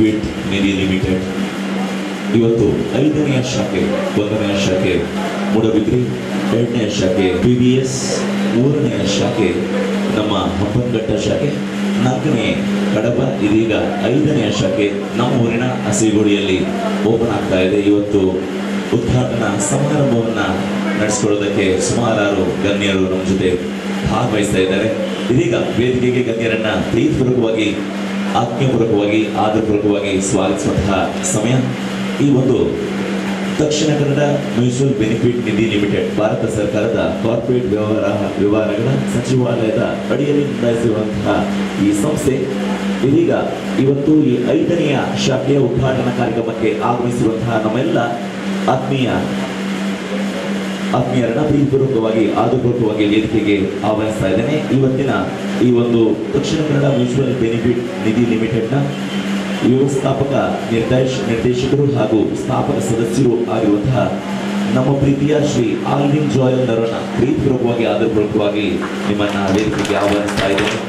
benefit Nidhi limited ಇವತ್ತು ಐದನೆಯ ಶಾಖೆ ಒಂದನೆಯ ಶಾಖೆ ಮೂಡಬಿದ್ರಿ ಎರಡನೆಯ ಶಾಖೆ ಬಿ ಬಿ ಎಸ್ ಮೂರನೆಯ ಶಾಖೆ ನಮ್ಮ ಹಂಪನಘಟ್ಟ ಶಾಖೆ ನಾಲ್ಕನೇ ಕಡಬ ಇದೀಗ ಐದನೆಯ ಶಾಖೆ ನಮ್ಮ ಊರಿನ ಹಸಿಗುಡಿಯಲ್ಲಿ ಓಪನ್ ಆಗ್ತಾ ಇದೆ ಇವತ್ತು ಉದ್ಘಾಟನಾ ಸಮಾರಂಭವನ್ನ ನಡೆಸ್ಕೊಳ್ಳೋದಕ್ಕೆ ಸುಮಾರಾರು ಗಣ್ಯರು ನಮ್ಮ ಜೊತೆ ಭಾಗವಹಿಸ್ತಾ ಇದ್ದಾರೆ ಇದೀಗ ವೇದಿಕೆಗೆ ಗಣ್ಯರನ್ನ ಪ್ರೀತಿಪೂರ್ವಕವಾಗಿ ಆತ್ಮೀಯಪೂರ್ವಕವಾಗಿ ಆದರಪೂರ್ವಕವಾಗಿ ಸ್ವಾಗತಿಸುವಂತಹ ಸಮಯ ಈ ಒಂದು Dakshina Kannada mutual benefit Nidhi limited Bharata ಸರ್ಕಾರದ ಕಾರ್ಪೊರೇಟ್ ವ್ಯವಹಾರ ವ್ಯವಹಾರಗಳ ಸಚಿವಾಲಯದ ಅಡಿಯಲ್ಲಿ ನೋಂದಾಯಿಸಿರುವಂತಹ ಈ ಸಂಸ್ಥೆ ಇದೀಗ ಇವತ್ತು ಈ ಐದನೆಯ ಶಾಖೆಯ ಉದ್ಘಾಟನಾ ಕಾರ್ಯಕ್ರಮಕ್ಕೆ ಆಗಮಿಸಿರುವಂತಹ ನಮ್ಮೆಲ್ಲ ಆತ್ಮೀಯ ಆತ್ಮೀಯರನ್ನ ಪ್ರೀತಿಪೂರ್ವಕವಾಗಿ ಆದರಪೂರ್ವಕವಾಗಿ ವೇದಿಕೆಗೆ ಆಹ್ವಾನಿಸ್ತಾ ಇದ್ದೇನೆ ಇವತ್ತಿನ ಈ ಒಂದು ದಕ್ಷಿಣ ಕನ್ನಡ ಮ್ಯೂಚುವಲ್ ಬೆನಿಫಿಟ್ ನಿಧಿ ಲಿಮಿಟೆಡ್ನ ವ್ಯವಸ್ಥಾಪಕ ನಿರ್ದೇಶ ನಿರ್ದೇಶಕರು ಹಾಗೂ ಸ್ಥಾಪಕ ಸದಸ್ಯರು ಆಗಿರುವಂತಹ ನಮ್ಮ ಪ್ರೀತಿಯ ಶ್ರೀ ಆಲ್ವಿನ್ ಜಾಯಲ್ ನರನ್ನ ಪ್ರೀತಿಪೂರ್ವಕವಾಗಿ ಆದರಪೂರ್ವಕವಾಗಿ ನಿಮ್ಮನ್ನ ವೇದಿಕೆಗೆ ಆಹ್ವಾನಿಸ್ತಾ ಇದ್ದೇನೆ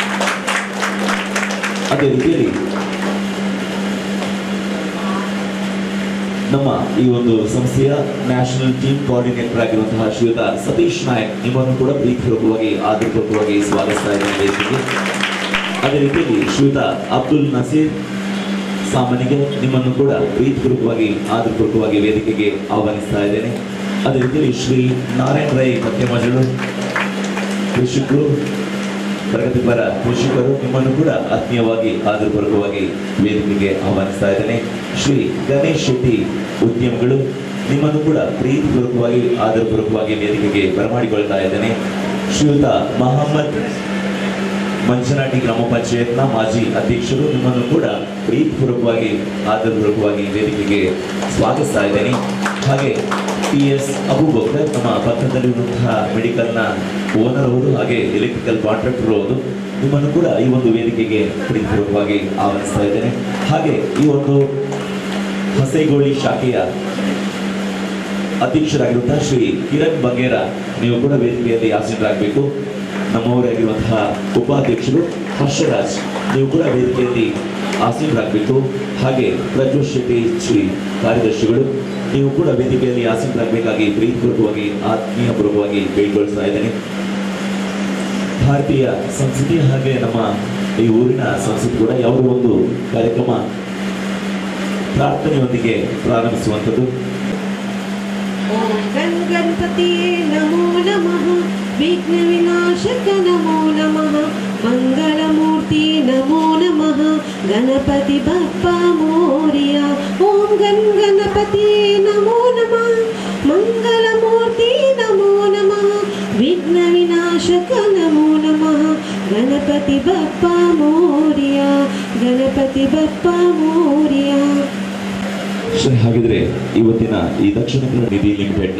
ಅದೇ ರೀತಿಯಲ್ಲಿ ನಮ್ಮ ಈ ಒಂದು ಸಂಸ್ಥೆಯ ನ್ಯಾಷನಲ್ ಟೀಮ್ ಕೋಆರ್ಡಿನೇಟರ್ ಆಗಿರುವಂತಹ ಶ್ರೀಯುತ ಸತೀಶ್ ನಾಯಕ್ ನಿಮ್ಮನ್ನು ಕೂಡ ಪ್ರೀತಿಪೂರ್ವಕವಾಗಿ ಆದರಪೂರ್ವಕವಾಗಿ ಸ್ವಾಗತಿಸ್ತಾ ಇದ್ದೇನೆ ವೇದಿಕೆಗೆ ಅದೇ ರೀತಿಯಲ್ಲಿ ಶ್ರೀಯುತ ಅಬ್ದುಲ್ ನಸೀರ್ ಸಾಮಾನ್ಯಗೆ ನಿಮ್ಮನ್ನು ಕೂಡ ಪ್ರೀತಿಪೂರ್ವಕವಾಗಿ ಆದರಪೂರ್ವಕವಾಗಿ ವೇದಿಕೆಗೆ ಆಹ್ವಾನಿಸ್ತಾ ಇದ್ದೇನೆ ಅದೇ ರೀತಿಯಲ್ಲಿ ಶ್ರೀ ನಾರಾಯಣ ರೈ ಕತ್ತೆಮಜಳು ಕೃಷಿಕರು ಪ್ರಗತಿಪರ ಕೃಷಿಕರು ನಿಮ್ಮನ್ನು ಕೂಡ ಆತ್ಮೀಯವಾಗಿ ಆದರಪೂರ್ವಕವಾಗಿ ವೇದಿಕೆಗೆ ಆಹ್ವಾನಿಸ್ತಾ ಇದ್ದೇನೆ ಶ್ರೀ ಗಣೇಶ್ ಶೆಟ್ಟಿ ಉದ್ಯಮಿಗಳು ನಿಮ್ಮನ್ನು ಕೂಡ ಪ್ರೀತಿಪೂರ್ವಕವಾಗಿ ಆದರಪೂರ್ವಕವಾಗಿ ವೇದಿಕೆಗೆ ಬರಮಾಡಿಕೊಳ್ತಾ ಇದ್ದೇನೆ ಶ್ರೀಯುತ ಮಹಮ್ಮದ್ ಮಂಚನಾಟಿ ಗ್ರಾಮ ಪಂಚಾಯತ್ನ ಮಾಜಿ ಅಧ್ಯಕ್ಷರು ನಿಮ್ಮನ್ನು ಕೂಡ ಪ್ರೀತಿಪೂರ್ವಕವಾಗಿ ಆದರಪೂರ್ವಕವಾಗಿ ವೇದಿಕೆಗೆ ಸ್ವಾಗತಿಸ್ತಾ ಇದ್ದೇನೆ ಹಾಗೆ ಟಿ ಎಸ್ ಅಬೂಬಕರ್ ನಮ್ಮ ಪಕ್ಕದಲ್ಲಿರುವಂತಹ ಮೆಡಿಕಲ್ನ ಓನರ್ ಅವರು ಹಾಗೆ ಎಲೆಕ್ಟ್ರಿಕಲ್ ಕಾಂಟ್ರಾಕ್ಟರ್ ಅವರು ನಿಮ್ಮನ್ನು ಕೂಡ ಈ ಒಂದು ವೇದಿಕೆಗೆ ಪ್ರೀತಿಪೂರ್ವಕವಾಗಿ ಆಹ್ವಾನಿಸ್ತಾ ಇದ್ದೇನೆ ಹಾಗೆ ಈ ಒಂದು ಹಸೈಗೋಳಿ ಶಾಖೆಯ ಅಧ್ಯಕ್ಷರಾಗಿರುವಂತಹ ಶ್ರೀ ಕಿರಣ್ ಬಗೇರ ನೀವು ಕೂಡ ವೇದಿಕೆಯಲ್ಲಿ ಆಸೀನರಾಗಬೇಕು ನಮ್ಮವರಾಗಿರುವಂತಹ ಉಪಾಧ್ಯಕ್ಷರು ಹರ್ಷರಾಜ್ ನೀವು ಕೂಡ ವೇದಿಕೆಯಲ್ಲಿ ಆಸೀನರಾಗಬೇಕು ಹಾಗೆ ಪ್ರಜ್ವಲ್ ಶೆಟ್ಟಿ ಶ್ರೀ ಕಾರ್ಯದರ್ಶಿಗಳು ನೀವು ಕೂಡ ವೇದಿಕೆಯಲ್ಲಿ ಆಸೀನರಾಗಬೇಕಾಗಿ ಪ್ರೀತಿಪೂರ್ವಕವಾಗಿ ಆತ್ಮೀಯಪೂರ್ವಕವಾಗಿ ಬೇಡಿಕೊಳ್ತಾ ಇದ್ದೇನೆ ಭಾರತೀಯ ಸಂಸ್ಕೃತಿ ಹಾಗೆ ನಮ್ಮ ಈ ಊರಿನ ಸಂಸ್ಕೃತಿ ಕೂಡ ಯಾವುದೋ ಒಂದು ಕಾರ್ಯಕ್ರಮ ಪ್ರಾರ್ಥನೆಯೊಂದಿಗೆ ಪ್ರಾರಂಭಿಸುವಂಥದ್ದು ಓಂ ಗಣ್ ಗಣಪತಿಯೇ ನಮೋ ನಮಃ ವಿಘ್ನ ವಿನಾಶಕ ನಮೋ ನಮಃ ಮಂಗಳಮೂರ್ತಿ ನಮೋ ನಮಃ ಗಣಪತಿ ಬಪ್ಪ ಮೋರಿಯ ಓಂ ಗಣ್ ಗಣಪತಿಯೇ ನಮೋ ನಮಃ ಮಂಗಳಮೂರ್ತಿ ನಮೋ ನಮಃ ವಿಘ್ನ ವಿನಾಶಕ ನಮೋ ನಮಃ ಗಣಪತಿ ಬಪ್ಪ ಮೋರಿಯ ಗಣಪತಿ ಬಪ್ಪ ಮೋರಿಯ ಸರಿ ಹಾಗಿದ್ರೆ ಇವತ್ತಿನ ಈ ದಕ್ಷಿಣ ಕನ್ನಡ ನಿಧಿ ಲಿಮಿಟೆಡ್ನ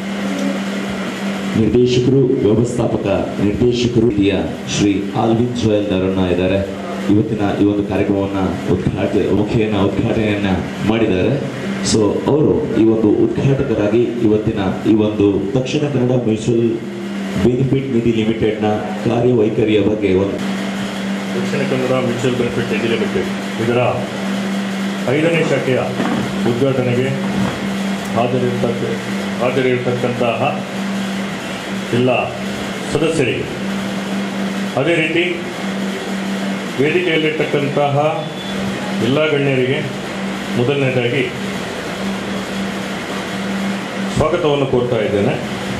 ನಿರ್ದೇಶಕರು ವ್ಯವಸ್ಥಾಪಕ ನಿರ್ದೇಶಕರು ಇದೆಯ ಶ್ರೀ ಆಲ್ವಿನ್ ಜೋಯಲ್ ನರನ್ನ ಇದ್ದಾರೆ ಇವತ್ತಿನ ಈ ಒಂದು ಕಾರ್ಯಕ್ರಮವನ್ನ ಉದ್ಘಾಟ ಮುಖೇನ ಉದ್ಘಾಟನೆಯನ್ನ ಮಾಡಿದ್ದಾರೆ ಸೊ ಅವರು ಈ ಒಂದು ಉದ್ಘಾಟಕರಾಗಿ ಇವತ್ತಿನ ಈ ಒಂದು ದಕ್ಷಿಣ ಕನ್ನಡ ಮ್ಯೂಚುವಲ್ ಬೆನಿಫಿಟ್ ನಿಧಿ ಲಿಮಿಟೆಡ್ನ ಕಾರ್ಯವೈಖರಿಯ ಬಗ್ಗೆ ಒಂದು Dakshina Kannada mutual benefit Nidhi limited ಇದರ ಐದನೇ ಶಾಖೆಯ ಉದ್ಘಾಟನೆಗೆ ಹಾಜರಿರ್ತಕ್ಕ ಹಾಜರಿರ್ತಕ್ಕಂತಹ ಎಲ್ಲ ಸದಸ್ಯರಿಗೆ ಅದೇ ರೀತಿ ವೇದಿಕೆಯಲ್ಲಿರ್ತಕ್ಕಂತಹ ಎಲ್ಲ ಗಣ್ಯರಿಗೆ ಮೊದಲನೇದಾಗಿ ಸ್ವಾಗತವನ್ನು ಕೋರ್ತಾ ಇದ್ದೇನೆ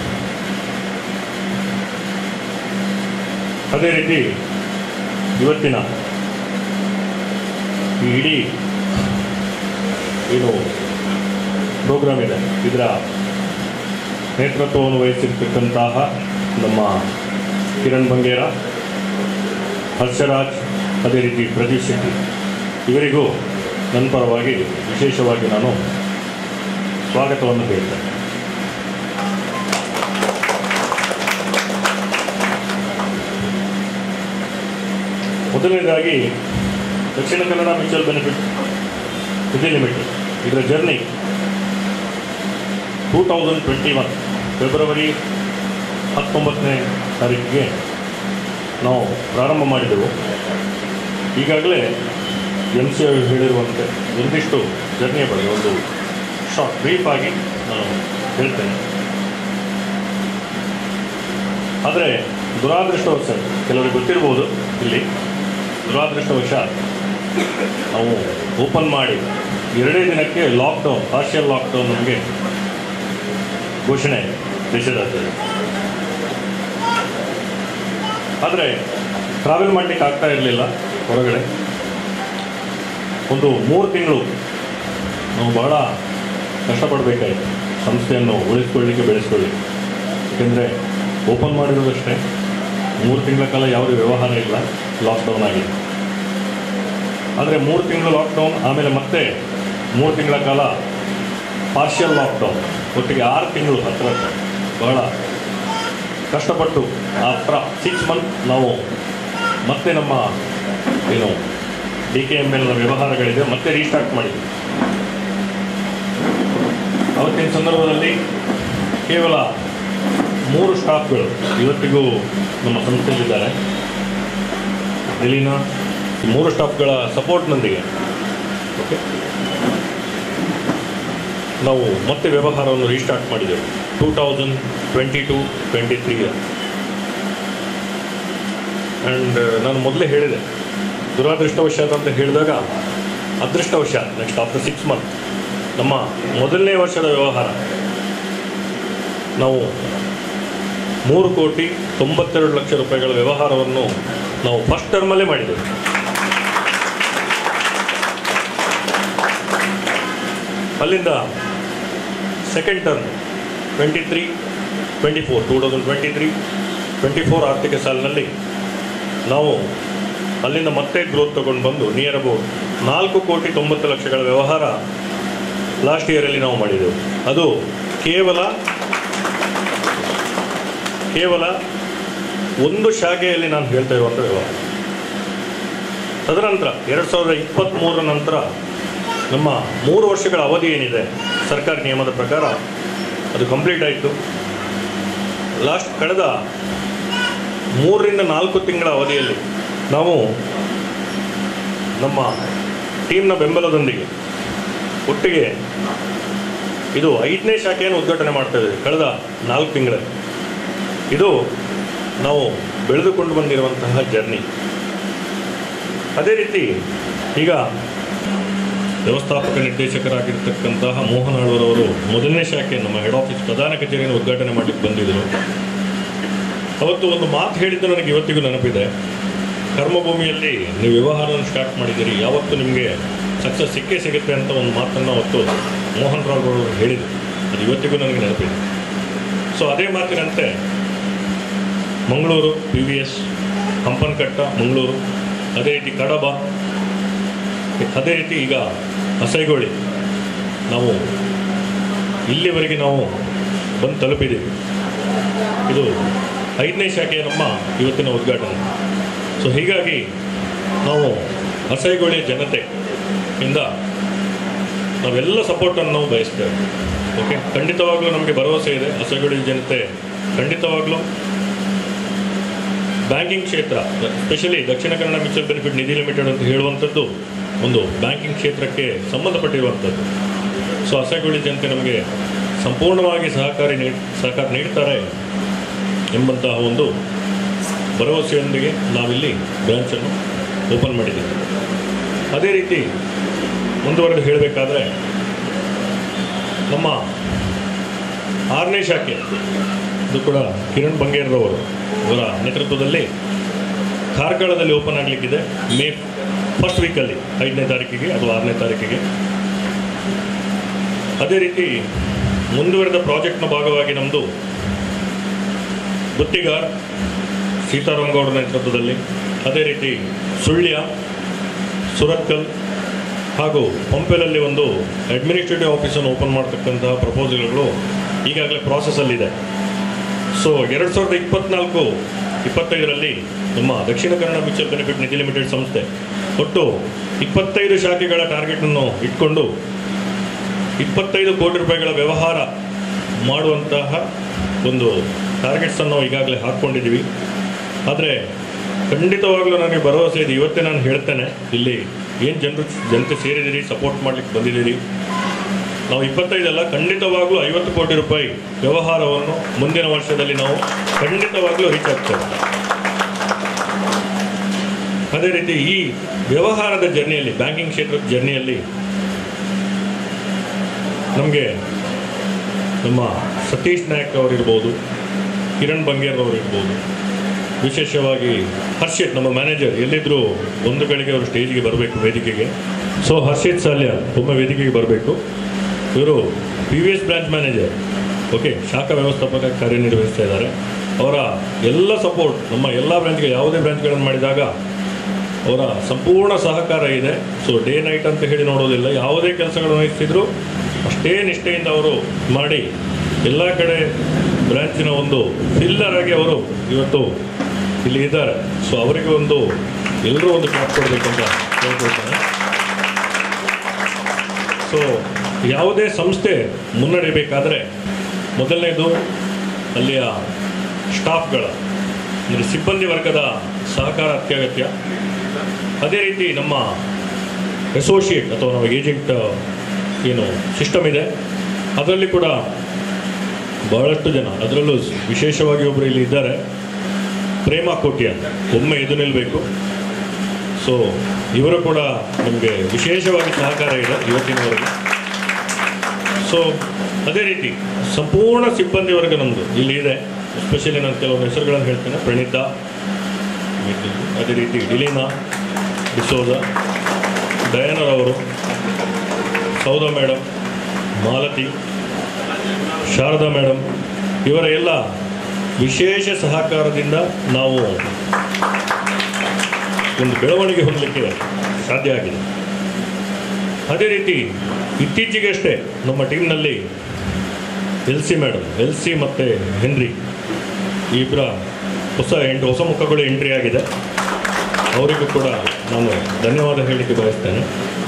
ಅದೇ ರೀತಿ ಇವತ್ತಿನ ಈ ಇಡೀ ಏನು ಪ್ರೋಗ್ರಾಮ್ ಇದೆ ಇದರ ನೇತೃತ್ವವನ್ನು ವಹಿಸಿರ್ತಕ್ಕಂತಹ ನಮ್ಮ ಕಿರಣ್ ಬಂಗೇರ ಹರ್ಷರಾಜ್ ಅದೇ ರೀತಿ ಪ್ರದೀಪ್ ಶೆಟ್ಟಿ ಇವರಿಗೂ ನನ್ನ ಪರವಾಗಿ ವಿಶೇಷವಾಗಿ ನಾನು ಸ್ವಾಗತವನ್ನು ಹೇಳ್ತೇನೆ ಮೊದಲನೇದಾಗಿ Dakshina Kannada mutual benefit Nidhi limited ಇದರ journey two thousand twenty one February ಹತ್ತೊಂಬತ್ತನೇ ತಾರೀಕಿಗೆ ನಾವು ಪ್ರಾರಂಭ ಮಾಡಿದೆವು ಈಗಾಗಲೇ ಎಮ್ ಸಿ ಅವರು ಹೇಳಿರುವಂತೆ ಒಂದಿಷ್ಟು ಜರ್ನಿಯ ಬಗ್ಗೆ ಒಂದು ಶಾರ್ಟ್ ಬ್ರೀಫ್ ಆಗಿ ನಾನು ಹೇಳ್ತೇನೆ ಆದರೆ ದುರಾದೃಷ್ಟವಶ ಕೆಲವರಿಗೆ ಗೊತ್ತಿರ್ಬೋದು ಇಲ್ಲಿ ದುರಾದೃಷ್ಟವಶ ನಾವು ಓಪನ್ ಮಾಡಿ ಎರಡೇ ದಿನಕ್ಕೆ ಲಾಕ್ಡೌನ್ ಪಾರ್ಷಿಯಲ್ ಲಾಕ್ಡೌನ್ ನಮಗೆ ಘೋಷಣೆ ದೇಶದಾದ್ಯಂತ ಆದರೆ ಟ್ರಾವೆಲ್ ಮಾಡಲಿಕ್ಕೆ ಆಗ್ತಾ ಇರಲಿಲ್ಲ ಹೊರಗಡೆ ಒಂದು ಮೂರು ತಿಂಗಳು ನಾವು ಬಹಳ ಕಷ್ಟಪಡಬೇಕಾಯಿತು ಸಂಸ್ಥೆಯನ್ನು ಉಳಿಸ್ಕೊಳ್ಳಿಕ್ಕೆ ಬೆಳೆಸ್ಕೊಳ್ಳಿಕ್ಕೆ ಏಕೆಂದರೆ ಓಪನ್ ಮಾಡಿರೋದಷ್ಟೇ ಮೂರು ತಿಂಗಳ ಕಾಲ ಯಾವುದೇ ವ್ಯವಹಾರ ಇಲ್ಲ ಲಾಕ್ಡೌನ್ ಆಗಿದೆ ಆದರೆ ಮೂರು ತಿಂಗಳು ಲಾಕ್ಡೌನ್ ಆಮೇಲೆ ಮತ್ತೆ ಮೂರು ತಿಂಗಳ ಕಾಲ ಪಾರ್ಷಿಯಲ್ ಲಾಕ್ಡೌನ್ ಒಟ್ಟಿಗೆ ಆರು ತಿಂಗಳು ಹತ್ರ ಹತ್ರ ಬಹಳ ಕಷ್ಟಪಟ್ಟು ಆಫ್ಟರ್ ಸಿಕ್ಸ್ ಮಂತ್ ನಾವು ಮತ್ತೆ ನಮ್ಮ ಏನು ಡಿ ಕೆ ಎಮ್ ಎಲ್ನ ವ್ಯವಹಾರಗಳಿದೆ ಮತ್ತೆ ರೀಸ್ಟಾರ್ಟ್ ಮಾಡಿದ್ವಿ ಅವತ್ತಿನ ಸಂದರ್ಭದಲ್ಲಿ ಕೇವಲ ಮೂರು ಸ್ಟಾಫ್ಗಳು ಇವತ್ತಿಗೂ ನಮ್ಮ ಸಂಸ್ಥೆಯಲ್ಲಿದ್ದಾರೆ ಎಲಿನಾ ಈ ಮೂರು ಸ್ಟಾಫ್ಗಳ ಸಪೋರ್ಟ್ನೊಂದಿಗೆ ಓಕೆ ನಾವು ಮತ್ತೆ ವ್ಯವಹಾರವನ್ನು ರೀಸ್ಟಾರ್ಟ್ ಮಾಡಿದೆವು two thousand twenty two twenty three and ನಾನು ಮೊದಲೇ ಹೇಳಿದೆ ದುರಾದೃಷ್ಟವಶಾತ್ ಅಂತ ಹೇಳಿದಾಗ ಅದೃಷ್ಟವಶಾತ್ ನೆಕ್ಸ್ಟ್ ಆಫ್ಟರ್ ಸಿಕ್ಸ್ ಮಂತ್ ನಮ್ಮ ಮೊದಲನೇ ವರ್ಷದ ವ್ಯವಹಾರ ನಾವು ಮೂರು ಕೋಟಿ ತೊಂಬತ್ತೆರಡು ಲಕ್ಷ ರೂಪಾಯಿಗಳ ವ್ಯವಹಾರವನ್ನು ನಾವು ಫಸ್ಟ್ ಟರ್ಮಲ್ಲೇ ಮಾಡಿದ್ದೇವೆ ಅಲ್ಲಿಂದ second term twenty three twenty four two thousand twenty three twenty four ಆರ್ಥಿಕ ಸಾಲಿನಲ್ಲಿ ನಾವು ಅಲ್ಲಿಂದ ಮತ್ತೆ ಗ್ರೋತ್ ತಗೊಂಡು ಬಂದು ನಿಯರ್ ಅಬೌಟ್ ನಾಲ್ಕು ಕೋಟಿ ತೊಂಬತ್ತು ಲಕ್ಷಗಳ ವ್ಯವಹಾರ ಲಾಸ್ಟ್ ಇಯರಲ್ಲಿ ನಾವು ಮಾಡಿದೆವು ಅದು ಕೇವಲ ಕೇವಲ ಒಂದು ಶಾಖೆಯಲ್ಲಿ ನಾನು ಹೇಳ್ತಾ ಇರುವಂಥ ವ್ಯವಹಾರ ತದನಂತರ ಎರಡು ಸಾವಿರದ ಇಪ್ಪತ್ತ್ಮೂರರ ನಂತರ ನಮ್ಮ ಮೂರು ವರ್ಷಗಳ ಅವಧಿ ಏನಿದೆ ಸರ್ಕಾರಿ ನಿಯಮದ ಪ್ರಕಾರ ಅದು ಕಂಪ್ಲೀಟ್ ಆಯಿತು ಲಾಸ್ಟ್ ಕಳೆದ ಮೂರರಿಂದ ನಾಲ್ಕು ತಿಂಗಳ ಅವಧಿಯಲ್ಲಿ ನಾವು ನಮ್ಮ ಟೀಮ್ನ ಬೆಂಬಲದೊಂದಿಗೆ ಒಟ್ಟಿಗೆ ಇದು ಐದನೇ ಶಾಖೆಯನ್ನು ಉದ್ಘಾಟನೆ ಮಾಡ್ತಾ ಇದ್ದೀವಿ ಕಳೆದ ನಾಲ್ಕು ತಿಂಗಳಲ್ಲಿ ಇದು ನಾವು ಬೆಳೆದುಕೊಂಡು ಬಂದಿರುವಂತಹ ಜರ್ನಿ ಅದೇ ರೀತಿ ಈಗ ವ್ಯವಸ್ಥಾಪಕ ನಿರ್ದೇಶಕರಾಗಿರ್ತಕ್ಕಂತಹ ಮೋಹನ್ ಆಳ್ವರವರು ಮೊದಲನೇ ಶಾಖೆ ನಮ್ಮ ಹೆಡ್ ಆಫೀಸ್ ಪ್ರಧಾನ ಕಚೇರಿಯನ್ನು ಉದ್ಘಾಟನೆ ಮಾಡಲಿಕ್ಕೆ ಬಂದಿದ್ದರು ಅವತ್ತು ಒಂದು ಮಾತು ಹೇಳಿದ್ದು ನನಗೆ ಇವತ್ತಿಗೂ ನೆನಪಿದೆ ಕರ್ಮಭೂಮಿಯಲ್ಲಿ ನೀವು ವ್ಯವಹಾರವನ್ನು ಸ್ಟಾರ್ಟ್ ಮಾಡಿದ್ದೀರಿ ಯಾವತ್ತು ನಿಮಗೆ ಸಕ್ಸಸ್ ಸಿಕ್ಕೇ ಸಿಗುತ್ತೆ ಅಂತ ಒಂದು ಮಾತನ್ನು ಅವತ್ತು ಮೋಹನ್ ರಾವ್ ಅವರು ಹೇಳಿದರು ಅದು ಇವತ್ತಿಗೂ ನನಗೆ ನೆನಪಿದೆ ಸೊ ಅದೇ ಮಾತಿನಂತೆ Mangaluru P V S Hampankatta Mangaluru ಅದೇ ರೀತಿ ಕಡಬ ಅದೇ ರೀತಿ ಈಗ ಹಸೈಗೋಳಿ ನಾವು ಇಲ್ಲಿವರೆಗೆ ನಾವು ಬಂದು ತಲುಪಿದ್ದೀವಿ ಇದು ಐದನೇ ಶಾಖೆಯ ನಮ್ಮ ಇವತ್ತಿನ ಉದ್ಘಾಟನೆ ಸೊ ಹೀಗಾಗಿ ನಾವು ಹಸೈಗೋಳಿಯ ಜನತೆಯಿಂದ ನಾವೆಲ್ಲ ಸಪೋರ್ಟನ್ನು ನಾವು ಬಯಸ್ತೇವೆ ಓಕೆ ಖಂಡಿತವಾಗ್ಲೂ ನಮಗೆ ಭರವಸೆ ಇದೆ ಹಸೈಗೋಳಿ ಜನತೆ ಖಂಡಿತವಾಗ್ಲೂ ಬ್ಯಾಂಕಿಂಗ್ ಕ್ಷೇತ್ರ specially Dakshina Kannada mutual benefit Nidhi limited ಅಂತ ಹೇಳುವಂಥದ್ದು ಒಂದು ಬ್ಯಾಂಕಿಂಗ್ ಕ್ಷೇತ್ರಕ್ಕೆ ಸಂಬಂಧಪಟ್ಟಿರುವಂಥದ್ದು ಸೊ ಹಸಗುಳಿ ಜನತೆ ನಮಗೆ ಸಂಪೂರ್ಣವಾಗಿ ಸಹಕಾರಿ ನೀಡ್ ಸಹಕಾರ ನೀಡ್ತಾರೆ ಎಂಬಂತಹ ಒಂದು ಭರವಸೆಯೊಂದಿಗೆ ನಾವಿಲ್ಲಿ ಬ್ರಾಂಚನ್ನು ಓಪನ್ ಮಾಡಿದ್ದೀವಿ ಅದೇ ರೀತಿ ಮುಂದುವರೆದು ಹೇಳಬೇಕಾದ್ರೆ ನಮ್ಮ ಆರನೇ ಶಾಖೆ ಇದು ಕೂಡ ಕಿರಣ್ ಬಂಗೇರ್ರವರು ಅವರ ನೇತೃತ್ವದಲ್ಲಿ ಕಾರ್ಕಳದಲ್ಲಿ ಓಪನ್ ಆಗಲಿಕ್ಕಿದೆ ಮೇ ಫಸ್ಟ್ ವೀಕಲ್ಲಿ ಐದನೇ ತಾರೀಕಿಗೆ ಅಥವಾ ಆರನೇ ತಾರೀಕಿಗೆ ಅದೇ ರೀತಿ ಮುಂದುವರೆದ ಪ್ರಾಜೆಕ್ಟ್ನ ಭಾಗವಾಗಿ ನಮ್ಮದು ಗುತ್ತಿಗಾರ್ ಸೀತಾರಾಮಗೌಡರ ನೇತೃತ್ವದಲ್ಲಿ ಅದೇ ರೀತಿ ಸುಳ್ಯ ಸುರತ್ಕಲ್ ಹಾಗೂ ಪಂಪೆಲಲ್ಲಿ ಒಂದು ಅಡ್ಮಿನಿಸ್ಟ್ರೇಟಿವ್ ಆಫೀಸನ್ನು ಓಪನ್ ಮಾಡ್ತಕ್ಕಂತಹ ಪ್ರಪೋಸಲ್ಗಳು ಈಗಾಗಲೇ ಪ್ರಾಸೆಸ್ಸಲ್ಲಿದೆ ಸೊ ಎರಡು ಸಾವಿರದ ಇಪ್ಪತ್ನಾಲ್ಕು ಇಪ್ಪತ್ತೈದರಲ್ಲಿ ನಮ್ಮ Dakshina Kannada mutual benefit Nidhi limited ಸಂಸ್ಥೆ ಒಟ್ಟು ಇಪ್ಪತ್ತೈದು ಶಾಖೆಗಳ ಟಾರ್ಗೆಟನ್ನು ಇಟ್ಕೊಂಡು ಇಪ್ಪತ್ತೈದು ಕೋಟಿ ರೂಪಾಯಿಗಳ ವ್ಯವಹಾರ ಮಾಡುವಂತಹ ಒಂದು ಟಾರ್ಗೆಟ್ಸನ್ನು ಈಗಾಗಲೇ ಹಾಕ್ಕೊಂಡಿದ್ದೀವಿ ಆದರೆ ಖಂಡಿತವಾಗ್ಲೂ ನನಗೆ ಭರವಸೆ ಇದೆ ಇವತ್ತೇ ನಾನು ಹೇಳ್ತೇನೆ ಇಲ್ಲಿ ಏನು ಜನರು ಜನತೆ ಸೇರಿದಿರಿ ಸಪೋರ್ಟ್ ಮಾಡ್ಲಿಕ್ಕೆ ಬಂದಿದ್ದೀರಿ ನಾವು ಇಪ್ಪತ್ತೈದಲ್ಲ ಖಂಡಿತವಾಗ್ಲೂ ಐವತ್ತು ಕೋಟಿ ರೂಪಾಯಿ ವ್ಯವಹಾರವನ್ನು ಮುಂದಿನ ವರ್ಷದಲ್ಲಿ ನಾವು ಖಂಡಿತವಾಗ್ಲೂ ರೀಚ್ ಆಗ್ತೇವೆ ಅದೇ ರೀತಿ ಈ ವ್ಯವಹಾರದ ಜರ್ನಿಯಲ್ಲಿ ಬ್ಯಾಂಕಿಂಗ್ ಕ್ಷೇತ್ರದ ಜರ್ನಿಯಲ್ಲಿ ನಮಗೆ ನಮ್ಮ ಸತೀಶ್ ನಾಯಕ್ ಅವರಿರ್ಬೋದು ಕಿರಣ್ ಬಂಗೇರ್ ಅವರಿರ್ಬೋದು ವಿಶೇಷವಾಗಿ ಹರ್ಷಿತ್ ನಮ್ಮ ಮ್ಯಾನೇಜರ್ ಎಲ್ಲಿದ್ದರೂ ಒಂದು ಗಳಿಗೆ ಅವರು ಸ್ಟೇಜ್ಗೆ ಬರಬೇಕು ವೇದಿಕೆಗೆ ಸೊ ಹರ್ಷಿತ್ ಸಾಲ್ಯ ಒಮ್ಮೆ ವೇದಿಕೆಗೆ ಬರಬೇಕು ಇವರು P V S branch manager okay ಶಾಖಾ ವ್ಯವಸ್ಥಾಪಕ ಕಾರ್ಯನಿರ್ವಹಿಸ್ತಾ ಇದ್ದಾರೆ ಅವರ ಎಲ್ಲ ಸಪೋರ್ಟ್ ನಮ್ಮ ಎಲ್ಲ ಬ್ರಾಂಚ್ಗೆ ಯಾವುದೇ ಬ್ರಾಂಚ್ಗಳನ್ನು ಮಾಡಿದಾಗ ಅವರ ಸಂಪೂರ್ಣ ಸಹಕಾರ ಇದೆ ಸೊ ಡೇ ನೈಟ್ ಅಂತ ಹೇಳಿ ನೋಡೋದಿಲ್ಲ ಯಾವುದೇ ಕೆಲಸಗಳನ್ನು ವಹಿಸ್ತಿದ್ರು ಅಷ್ಟೇ ನಿಷ್ಠೆಯಿಂದ ಅವರು ಮಾಡಿ ಎಲ್ಲ ಕಡೆ ಬ್ರಾಂಚಿನ ಒಂದು ಫಿಲ್ಲರ್ ಆಗಿ ಅವರು ಇವತ್ತು ಇಲ್ಲಿ ಇದ್ದಾರೆ ಸೊ ಅವರಿಗೆ ಒಂದು ಎಲ್ಲರೂ ಒಂದು ಕ್ಲಾಪ್ ಕೊಡಬೇಕಂತ ಕೇಳ್ಕೊಳ್ತೇನೆ ಸೊ ಯಾವುದೇ ಸಂಸ್ಥೆ ಮುನ್ನಡೆಯಬೇಕಾದ್ರೆ ಮೊದಲನೇದು ಅಲ್ಲಿಯ ಸ್ಟಾಫ್ಗಳ ಅಂದರೆ ಸಿಬ್ಬಂದಿ ವರ್ಗದ ಸಹಕಾರ ಅತ್ಯಗತ್ಯ ಅದೇ ರೀತಿ ನಮ್ಮ ಅಸೋಸಿಯೇಟ್ ಅಥವಾ ನಮ್ಮ ಏಜೆಂಟ್ ಏನು ಸಿಸ್ಟಮ್ ಇದೆ ಅದರಲ್ಲಿ ಕೂಡ ಬಹಳಷ್ಟು ಜನ ಅದರಲ್ಲೂ ವಿಶೇಷವಾಗಿ ಒಬ್ಬರು ಇಲ್ಲಿ ಇದ್ದಾರೆ ಪ್ರೇಮ ಕೋಟಿ ಅಂತ ಒಮ್ಮೆ ಎದು ನಿಲ್ಲಬೇಕು ಸೊ ಇವರು ಕೂಡ ನಮಗೆ ವಿಶೇಷವಾಗಿ ಸಹಕಾರ ಇದೆ ಇವತ್ತಿನವರೆಗೆ ಸೊ ಅದೇ ರೀತಿ ಸಂಪೂರ್ಣ ಸಿಬ್ಬಂದಿ ವರ್ಗ ನಮ್ಮದು ಇಲ್ಲಿ ಇದೆ ಎಸ್ಪೆಷಲಿ ನಾನು ಕೆಲವೊಂದು ಹೆಸರುಗಳನ್ನು ಹೇಳ್ತೇನೆ ಪ್ರಣೀತಾ ಅದೇ ರೀತಿ ಡಿಲೀನಾ ಡಿಸೋಜ ಡಯಾನರವರು ಸೌದ ಮೇಡಮ್ ಮಾಲತಿ ಶಾರದಾ ಮೇಡಮ್ ಇವರ ಎಲ್ಲ ವಿಶೇಷ ಸಹಕಾರದಿಂದ ನಾವು ಒಂದು ಬೆಳವಣಿಗೆ ಹೊಂದಲಿಕ್ಕೆ ಸಾಧ್ಯ ಆಗಿದೆ ಅದೇ ರೀತಿ ಇತ್ತೀಚೆಗಷ್ಟೇ ನಮ್ಮ ಟೀಮ್ನಲ್ಲಿ L C madam L C ಮತ್ತು ಹೆನ್ರಿ ಈ ಇಬ್ಬರ ಹೊಸ ಎಂಟು ಹೊಸ ಮುಖಗಳು ಎಂಟ್ರಿ ಆಗಿದೆ ಅವರಿಗೂ ಕೂಡ ನಾನು ಧನ್ಯವಾದ ಹೇಳಲಿಕ್ಕೆ ಬಯಸ್ತೇನೆ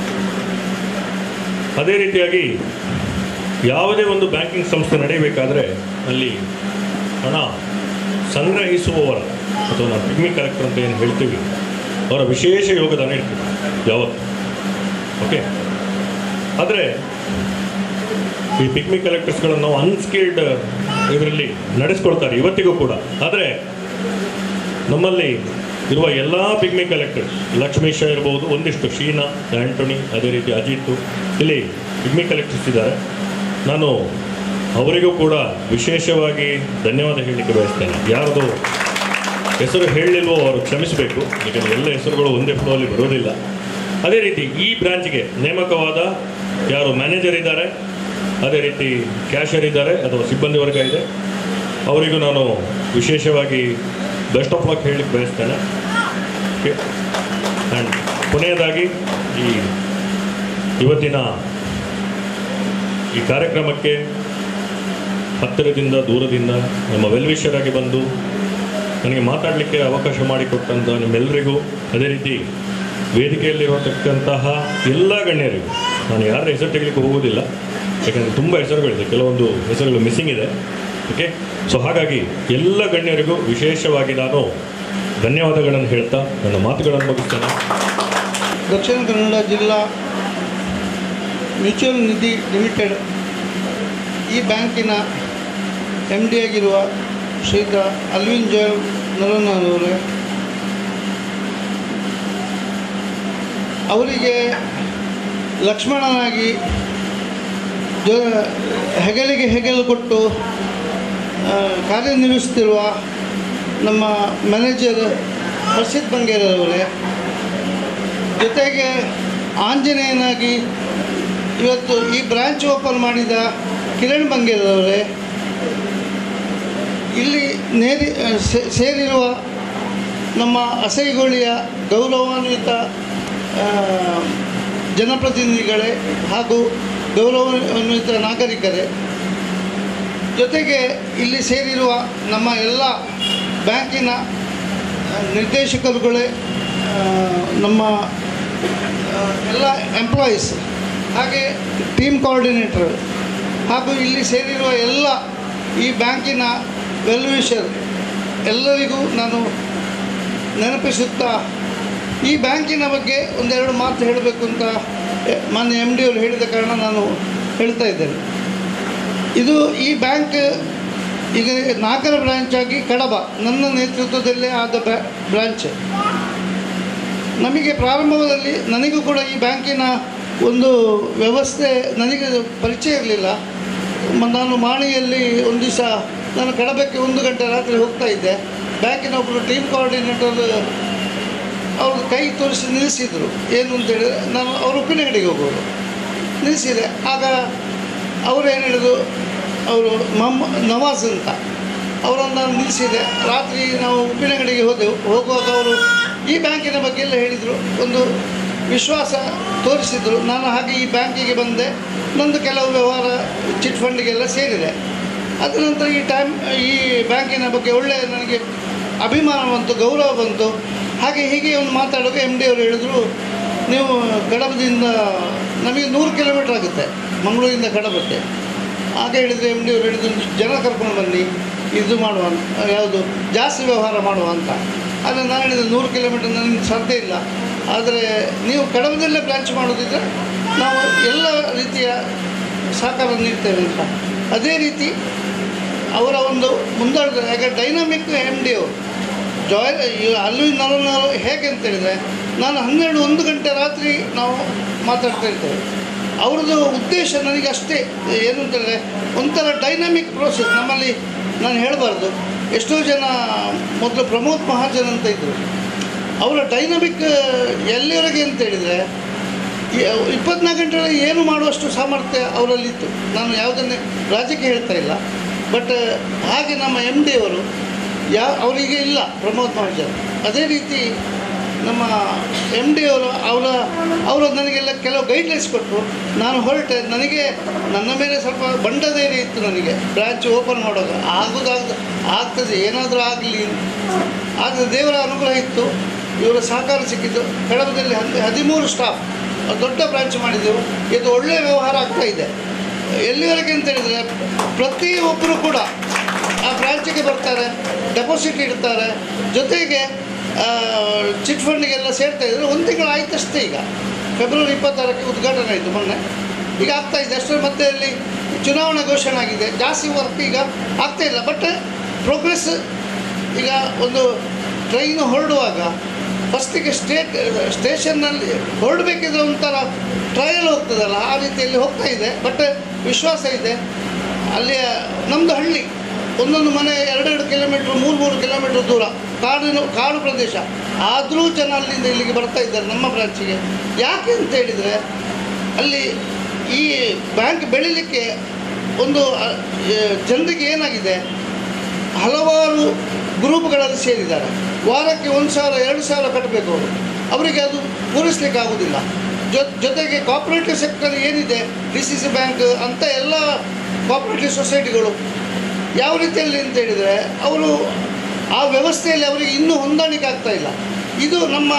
ಅದೇ ರೀತಿಯಾಗಿ ಯಾವುದೇ ಒಂದು ಬ್ಯಾಂಕಿಂಗ್ ಸಂಸ್ಥೆ ನಡೆಯಬೇಕಾದ್ರೆ ಅಲ್ಲಿ ಹಣ ಸಂಗ್ರಹಿಸುವವರ ಅಥವಾ ನಾವು ಪಿಗ್ಮಿ ಕಲೆಕ್ಟರ್ ಅಂತ ಏನು ಹೇಳ್ತೀವಿ ಅವರ ವಿಶೇಷ ಯೋಗದಾನ ಇರ್ತದೆ ಯಾವತ್ತು ಓಕೆ ಆದರೆ ಈ ಪಿಗ್ಮಿ ಕಲೆಕ್ಟರ್ಸ್ಗಳನ್ನು ನಾವು ಅನ್ಸ್ಕಿಲ್ಡ್ ಇದರಲ್ಲಿ ನಡೆಸ್ಕೊಳ್ತಾರೆ ಇವತ್ತಿಗೂ ಕೂಡ ಆದರೆ ನಮ್ಮಲ್ಲಿ ಇರುವ ಎಲ್ಲ ಪಿಗ್ಮಿ ಕಲೆಕ್ಟರ್ಸ್ ಲಕ್ಷ್ಮೀಶ ಇರ್ಬೋದು ಒಂದಿಷ್ಟು ಶೀನಾ ಆ್ಯಂಟೋನಿ ಅದೇ ರೀತಿ ಅಜಿತ್ ಇಲ್ಲಿ ಪಿಗ್ಮಿ ಕಲೆಕ್ಟರ್ಸ್ ಇದ್ದಾರೆ ನಾನು ಅವರಿಗೂ ಕೂಡ ವಿಶೇಷವಾಗಿ ಧನ್ಯವಾದ ಹೇಳಲಿಕ್ಕೆ ಬಯಸ್ತೇನೆ ಯಾರ್ದು ಹೆಸರು ಹೇಳಲಿಲ್ವೋ ಅವರು ಕ್ಷಮಿಸಬೇಕು ಯಾಕಂದರೆ ಎಲ್ಲ ಹೆಸರುಗಳು ಒಂದೇ ಫ್ಲೋಲ್ಲಿ ಬರೋದಿಲ್ಲ ಅದೇ ರೀತಿ ಈ ಬ್ರಾಂಚ್ಗೆ ನೇಮಕವಾದ ಯಾರು ಮ್ಯಾನೇಜರ್ ಇದ್ದಾರೆ ಅದೇ ರೀತಿ ಕ್ಯಾಶರ್ ಇದ್ದಾರೆ ಅಥವಾ ಸಿಬ್ಬಂದಿ ವರ್ಗ ಇದೆ ಅವರಿಗೂ ನಾನು ವಿಶೇಷವಾಗಿ ಬೆಸ್ಟ್ ಆಫ್ ಲಕ್ ಹೇಳಲಿಕ್ಕೆ ಬಯಸ್ತೇನೆ ಓಕೆ ಆ್ಯಂಡ್ ಕೊನೆಯದಾಗಿ ಈ ಇವತ್ತಿನ ಈ ಕಾರ್ಯಕ್ರಮಕ್ಕೆ ಹತ್ತಿರದಿಂದ ದೂರದಿಂದ ನಮ್ಮ ವೆಲ್ವಿಷರ್ ಆಗಿ ಬಂದು ನನಗೆ ಮಾತಾಡಲಿಕ್ಕೆ ಅವಕಾಶ ಮಾಡಿಕೊಟ್ಟಂಥ ನಿಮ್ಮೆಲ್ಲರಿಗೂ ಅದೇ ರೀತಿ ವೇದಿಕೆಯಲ್ಲಿರತಕ್ಕಂತಹ ಎಲ್ಲ ಗಣ್ಯರಿಗೂ ನಾನು ಯಾರ ಹೆಸರು ತೆಗಿಲಿಕ್ಕೆ ಹೋಗೋದಿಲ್ಲ ಯಾಕಂದರೆ ತುಂಬ ಹೆಸರುಗಳಿದೆ ಕೆಲವೊಂದು ಹೆಸರುಗಳು ಮಿಸ್ಸಿಂಗ್ ಇದೆ ಓಕೆ ಸೊ ಹಾಗಾಗಿ ಎಲ್ಲ ಗಣ್ಯರಿಗೂ ವಿಶೇಷವಾಗಿ ನಾನು ಧನ್ಯವಾದಗಳನ್ನು ಹೇಳ್ತಾ ನನ್ನ ಮಾತುಗಳನ್ನು ಮುಗಿಸ್ತೇನೆ ದಕ್ಷಿಣ ಕನ್ನಡ ಜಿಲ್ಲಾ ಮ್ಯೂಚುವಲ್ ನಿಧಿ ಲಿಮಿಟೆಡ್ ಈ ಬ್ಯಾಂಕಿನ ಎಮ್ ಡಿ ಆಗಿರುವ ಶ್ರೀಯುತ ಅಲ್ವಿನ್ ಜೋಯ್ ನರನವರೇ ಅವರಿಗೆ ಲಕ್ಷ್ಮಣನಾಗಿ ಜೋ ಹೆಗಲಿಗೆ ಹೆಗಲು ಕೊಟ್ಟು ಆ, ಕಾರ್ಯನಿರ್ವಹಿಸುತ್ತಿರುವ ನಮ್ಮ ಮ್ಯಾನೇಜರ್ ಹರ್ಷಿತ್ ಬಂಗೇರವರೇ ಜೊತೆಗೆ ಆಂಜನೇಯನಾಗಿ ಇವತ್ತು ಈ ಬ್ರಾಂಚ್ ಓಪನ್ ಮಾಡಿದ ಕಿರಣ್ ಬಂಗೇರವರೇ ಇಲ್ಲಿ ನೇರಿ ಸೇ- ಸೇರಿರುವ ನಮ್ಮ ಅಸೈಗೊಳಿಯ ಗೌರವಾನ್ವಿತ ಆ, ಜನಪ್ರತಿನಿಧಿಗಳೇ ಹಾಗೂ ಗೌರವಾನ್ವಿತ ನಾಗರಿಕರೇ ಜೊತೆಗೆ ಇಲ್ಲಿ ಸೇರಿರುವ ನಮ್ಮ ಎಲ್ಲ ಬ್ಯಾಂಕಿನ ಆ, ನಿರ್ದೇಶಕರುಗಳೇ ಆ, ನಮ್ಮ ಆ, ಎಲ್ಲ ಎಂಪ್ಲಾಯೀಸ್ ಹಾಗೆ ಟೀಮ್ ಕೋಆರ್ಡಿನೇಟರ್ ಹಾಗೂ ಇಲ್ಲಿ ಸೇರಿರುವ ಎಲ್ಲ ಈ ಬ್ಯಾಂಕಿನ ವೆಲ್ವಿಷರ್ ಎಲ್ಲರಿಗೂ ನಾನು ನೆನಪಿಸುತ್ತಾ ಈ ಬ್ಯಾಂಕಿನ ಬಗ್ಗೆ ಒಂದೆರಡು ಮಾತು ಹೇಳಬೇಕು ಅಂತ ಎ, ಮಾನ್ಯ ಎಮ್ ಡಿ ಅವರು ಹೇಳಿದ ಕಾರಣ ನಾನು ಹೇಳ್ತಾ ಇದ್ದೇನೆ ಇದು ಈ ಬ್ಯಾಂಕ್ ಈಗ ನಾಲ್ಕರ ಬ್ರಾಂಚ್ ಆಗಿ ಕಡಬ ನನ್ನ ನೇತೃತ್ವದಲ್ಲೇ ಆದ ಬ್ರಾ- ಬ್ರಾಂಚ್ ನಮಗೆ ಪ್ರಾರಂಭದಲ್ಲಿ ನನಗೂ ಕೂಡ ಈ ಬ್ಯಾಂಕಿನ ಒಂದು ವ್ಯವಸ್ಥೆ ನನಗೆ ಪರಿಚಯ ಇರಲಿಲ್ಲ ಮ- ನಾನು ಮಾಣಿಯಲ್ಲಿ ಒಂದು ದಿವಸ ನಾನು ಕಡಬಕ್ಕೆ ಒಂದು ಗಂಟೆ ರಾತ್ರಿ ಹೋಗ್ತಾ ಇದ್ದೆ ಬ್ಯಾಂಕಿನ ಒಬ್ಬರು ಟೀಮ್ ಕೋಆರ್ಡಿನೇಟರ್ ಅವರು ಕೈ ತೋರಿಸಿ ನಿಲ್ಲಿಸಿದರು ಏನು ಅಂತೇಳಿದ್ರೆ ನಾನು ಅವ್ರ ಉಪ್ಪಿನಗಡಿಗೆ ಹೋಗೋರು ನಿಲ್ಲಿಸಿದೆ ಆಗ ಅವರು ಏನು ಹೇಳಿದ್ರು ಅವರು ಮಮ್ಮ ನವಾಜ್ ಅಂತ ಅವರನ್ನು ನಾನು ನಿಲ್ಲಿಸಿದೆ ರಾತ್ರಿ ನಾವು ಉಪ್ಪಿನಗಡಿಗೆ ಹೋದೆವು ಹೋಗುವಾಗ ಅವರು ಈ ಬ್ಯಾಂಕಿನ ಬಗ್ಗೆ ಎಲ್ಲ ಹೇಳಿದರು ಒಂದು ವಿಶ್ವಾಸ ತೋರಿಸಿದರು ನಾನು ಹಾಗೆ ಈ ಬ್ಯಾಂಕಿಗೆ ಬಂದೆ ನಂದು ಕೆಲವು ವ್ಯವಹಾರ ಚಿಟ್ ಫಂಡಿಗೆಲ್ಲ ಸೇರಿದೆ ಅದ ನಂತರ ಈ ಟೈಮ್ ಈ ಬ್ಯಾಂಕಿನ ಬಗ್ಗೆ ಒಳ್ಳೆಯ ನನಗೆ ಅಭಿಮಾನ ಬಂತು ಗೌರವ ಬಂತು ಹಾಗೆ ಹೀಗೆ ಒಂದು ಮಾತಾಡುವಾಗ ಎಮ್ ಡಿ ಅವರು ಹೇಳಿದರು ನೀವು ಕಡಬದಿಂದ ನಮಗೆ ನೂರು ಕಿಲೋಮೀಟ್ರ್ ಆಗುತ್ತೆ ಮಂಗಳೂರಿಂದ ಕಡಬಕ್ಕೆ ಆಗ ಹೇಳಿದರೆ ಎಮ್ ಡಿ ಅವರು ಹೇಳಿದ್ರು ಜನ ಕರ್ಕೊಂಡು ಬನ್ನಿ ಇದು ಮಾಡುವ ಅಂತ ಯಾವುದು ಜಾಸ್ತಿ ವ್ಯವಹಾರ ಮಾಡುವ ಅಂತ ಆದರೆ ನಾನು ಹೇಳಿದೆ ನೂರು ಕಿಲೋಮೀಟರ್ ನನಗೆ ಸಾಧ್ಯ ಇಲ್ಲ ಆದರೆ ನೀವು ಕಡಬದಲ್ಲೇ ಬ್ರಾಂಚ್ ಮಾಡೋದಿದ್ರೆ ನಾವು ಎಲ್ಲ ರೀತಿಯ ಸಹಕಾರ ನೀಡ್ತೇವೆ ಅಂತ ಅದೇ ರೀತಿ ಅವರ ಒಂದು ಮುಂದಾಡಿದ ಯಾಕೆ ಡೈನಾಮಿಕ್ ಎಮ್ ಡಿ ಅವರು ಜಾಯ್ ಅಲ್ಲೂ ನಾನು ಹೇಗೆ ಅಂತ ಹೇಳಿದರೆ ನಾನು ಹನ್ನೆರಡು ಒಂದು ಗಂಟೆ ರಾತ್ರಿ ನಾವು ಮಾತಾಡ್ತಾ ಇರ್ತೇವೆ ಅವ್ರದ್ದು ಉದ್ದೇಶ ನನಗೆ ಅಷ್ಟೇ ಏನು ಅಂತಂದರೆ ಒಂಥರ ಡೈನಾಮಿಕ್ ಪ್ರೋಸೆಸ್ ನಮ್ಮಲ್ಲಿ ನಾನು ಹೇಳಬಾರ್ದು ಎಷ್ಟೋ ಜನ ಮೊದಲು ಪ್ರಮೋದ್ ಮಹಾಜನ್ ಅಂತ ಇದ್ದರು ಅವರ ಡೈನಾಮಿಕ್ ಎಲ್ಲಿವರೆಗೆ ಅಂತ ಹೇಳಿದರೆ ಇಪ್ಪತ್ನಾಲ್ಕು ಗಂಟೆಗಳಲ್ಲಿ ಏನು ಮಾಡುವಷ್ಟು ಸಾಮರ್ಥ್ಯ ಅವರಲ್ಲಿತ್ತು ನಾನು ಯಾವುದನ್ನೇ ರಾಜ್ಯಕ್ಕೆ ಹೇಳ್ತಾ ಇಲ್ಲ ಬಟ್ ಹಾಗೆ ನಮ್ಮ ಎಮ್ ಡಿ ಅವರು ಯಾ ಅವರಿಗೆ ಇಲ್ಲ ಪ್ರಮೋದ್ ಮಹಾಜನ್ ಅದೇ ರೀತಿ ನಮ್ಮ ಎಮ್ ಡಿ ಅವರು ಅವರ ಅವರು ನನಗೆಲ್ಲ ಕೆಲವು ಗೈಡ್ಲೈನ್ಸ್ ಕೊಟ್ಟರು ನಾನು ಹೊರಟೆ ನನಗೆ ನನ್ನ ಮೇಲೆ ಸ್ವಲ್ಪ ಬಂಡ ಧೈರ್ಯ ಇತ್ತು ನನಗೆ ಬ್ರಾಂಚ್ ಓಪನ್ ಮಾಡುವಾಗ ಆಗೋದಾಗ್ದು ಆಗ್ತದೆ ಏನಾದರೂ ಆಗಲಿ ಆದರೆ ದೇವರ ಅನುಗ್ರಹ ಇತ್ತು ಇವರ ಸಹಕಾರ ಸಿಕ್ಕಿದ್ದು ಕಡಬದಲ್ಲಿ ಹದ್ ಹದಿಮೂರು ಸ್ಟಾಫ್ ದೊಡ್ಡ ಬ್ರಾಂಚ್ ಮಾಡಿದ್ದೆವು ಇದು ಒಳ್ಳೆಯ ವ್ಯವಹಾರ ಆಗ್ತಾ ಇದೆ ಎಲ್ಲಿವರೆಗೆ ಅಂತ ಹೇಳಿದರೆ ಪ್ರತಿಯೊಬ್ಬರು ಕೂಡ ಆ ಬ್ರಾಂಚಿಗೆ ಬರ್ತಾರೆ ಡೆಪಾಸಿಟ್ ಇಡ್ತಾರೆ ಜೊತೆಗೆ ಆ, ಚಿಟ್ ಫಂಡಿಗೆಲ್ಲ ಸೇರ್ತಾ ಇದ್ದಾರೆ ಒಂದು ತಿಂಗಳು ಆಯ್ತಷ್ಟೇ ಈಗ ಫೆಬ್ರವರಿ ಇಪ್ಪತ್ತಾರಕ್ಕೆ ಉದ್ಘಾಟನೆ ಆಯಿತು ಮೊನ್ನೆ ಈಗ ಆಗ್ತಾ ಇದೆ ಅಷ್ಟರ ಮತ್ತೆ ಅಲ್ಲಿ ಚುನಾವಣಾ ಘೋಷಣೆ ಆಗಿದೆ ಜಾಸ್ತಿ ವರ್ಕ್ ಈಗ ಆಗ್ತಾ ಇಲ್ಲ ಬಟ್ ಪ್ರೋಗ್ರೆಸ್ ಈಗ ಒಂದು ಟ್ರೈನ್ ಹೊರಡುವಾಗ ಫಸ್ಟಿಗೆ ಸ್ಟೇಟ್ ಸ್ಟೇಷನ್ನಲ್ಲಿ ಹೊರಡಬೇಕಿದ್ರೆ ಒಂಥರ ಟ್ರಯಲ್ ಹೋಗ್ತದಲ್ಲ ಆ ರೀತಿಯಲ್ಲಿ ಹೋಗ್ತಾ ಇದೆ ಬಟ್ ವಿಶ್ವಾಸ ಇದೆ ಅಲ್ಲಿಯ ನಮ್ಮದು ಹಳ್ಳಿ ಒಂದೊಂದು ಮನೆ ಎರಡೆರಡು ಕಿಲೋಮೀಟ್ರ್ ಮೂರು ಮೂರು ಕಿಲೋಮೀಟ್ರ್ ದೂರ ಕಾಡಿನ ಕಾಡು ಪ್ರದೇಶ ಆದರೂ ಜನ ಅಲ್ಲಿಂದ ಇಲ್ಲಿಗೆ ಬರ್ತಾ ಇದ್ದಾರೆ ನಮ್ಮ ಬ್ರಾಂಚಿಗೆ ಯಾಕೆ ಅಂತ ಹೇಳಿದರೆ ಅಲ್ಲಿ ಈ ಬ್ಯಾಂಕ್ ಬೆಳಿಲಿಕ್ಕೆ ಒಂದು ಅ, ಎ, ಜನರಿಗೆ ಏನಾಗಿದೆ ಹಲವಾರು ಗ್ರೂಪ್ಗಳಲ್ಲಿ ಸೇರಿದ್ದಾರೆ ವಾರಕ್ಕೆ ಒಂದು ಸಾವಿರ ಎರಡು ಸಾವಿರ ಕಟ್ಟಬೇಕು ಅವರು ಅವರಿಗೆ ಅದು ಪೂರೈಸಲಿಕ್ಕೆ ಆಗೋದಿಲ್ಲ ಜೊ ಜೊತೆಗೆ ಕಾಪರೇಟಿವ್ ಸೆಕ್ಟರ್ ಏನಿದೆ ಡಿ ಸಿ ಸಿ ಬ್ಯಾಂಕ್ ಅಂತ ಎಲ್ಲ ಕಾಪರೇಟಿವ್ ಸೊಸೈಟಿಗಳು ಯಾವ ರೀತಿಯಲ್ಲಿ ಅಂತ ಹೇಳಿದರೆ ಅವರು ಆ ವ್ಯವಸ್ಥೆಯಲ್ಲಿ ಅವರಿಗೆ ಇನ್ನೂ ಹೊಂದಾಣಿಕೆ ಆಗ್ತಾ ಇಲ್ಲ ಇದು ನಮ್ಮ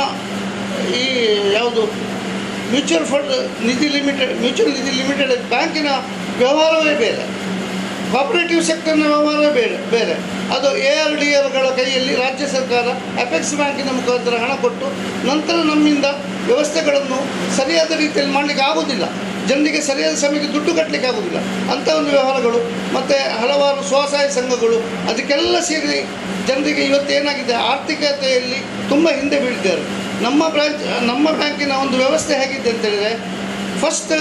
ಈ ಯಾವುದು mutual fund Nidhi limited mutual Nidhi limited ಬ್ಯಾಂಕಿನ ವ್ಯವಹಾರವೇ ಬೇರೆ ಕಾಪರೇಟಿವ್ ಸೆಕ್ಟರ್ನ ವ್ಯವಹಾರವೇ ಬೇರೆ ಬೇರೆ ಅದು ಎ ಆರ್ ಡಿ ಆರ್ಗಳ ಕೈಯಲ್ಲಿ ರಾಜ್ಯ ಸರ್ಕಾರ ಅಪೆಕ್ಸ್ ಬ್ಯಾಂಕಿನ ಮುಖಾಂತರ ಹಣ ಕೊಟ್ಟು ನಂತರ ನಮ್ಮಿಂದ ವ್ಯವಸ್ಥೆಗಳನ್ನು ಸರಿಯಾದ ರೀತಿಯಲ್ಲಿ ಮಾಡಲಿಕ್ಕೆ ಆಗೋದಿಲ್ಲ ಜನರಿಗೆ ಸರಿಯಾದ ಸಮಯಕ್ಕೆ ದುಡ್ಡು ಕಟ್ಟಲಿಕ್ಕೆ ಆಗೋದಿಲ್ಲ ಅಂಥ ಒಂದು ವ್ಯವಹಾರಗಳು ಮತ್ತು ಹಲವಾರು ಸ್ವಸಹಾಯ ಸಂಘಗಳು ಅದಕ್ಕೆಲ್ಲ ಸೇರಿ ಜನರಿಗೆ ಇವತ್ತು ಏನಾಗಿದೆ ಆರ್ಥಿಕತೆಯಲ್ಲಿ ತುಂಬ ಹಿಂದೆ ಬೀಳಿದ್ದಾರೆ ನಮ್ಮ ಬ್ರಾಂಚ್ ನಮ್ಮ ಬ್ಯಾಂಕಿನ ಒಂದು ವ್ಯವಸ್ಥೆ ಹೇಗಿದೆ ಅಂತ ಹೇಳಿದರೆ ಫಸ್ಟ್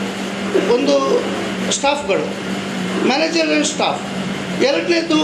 ಒಂದು ಸ್ಟಾಫ್ಗಳು ಮ್ಯಾನೇಜರ್ ಸ್ಟಾಫ್ ಎರಡನೇದು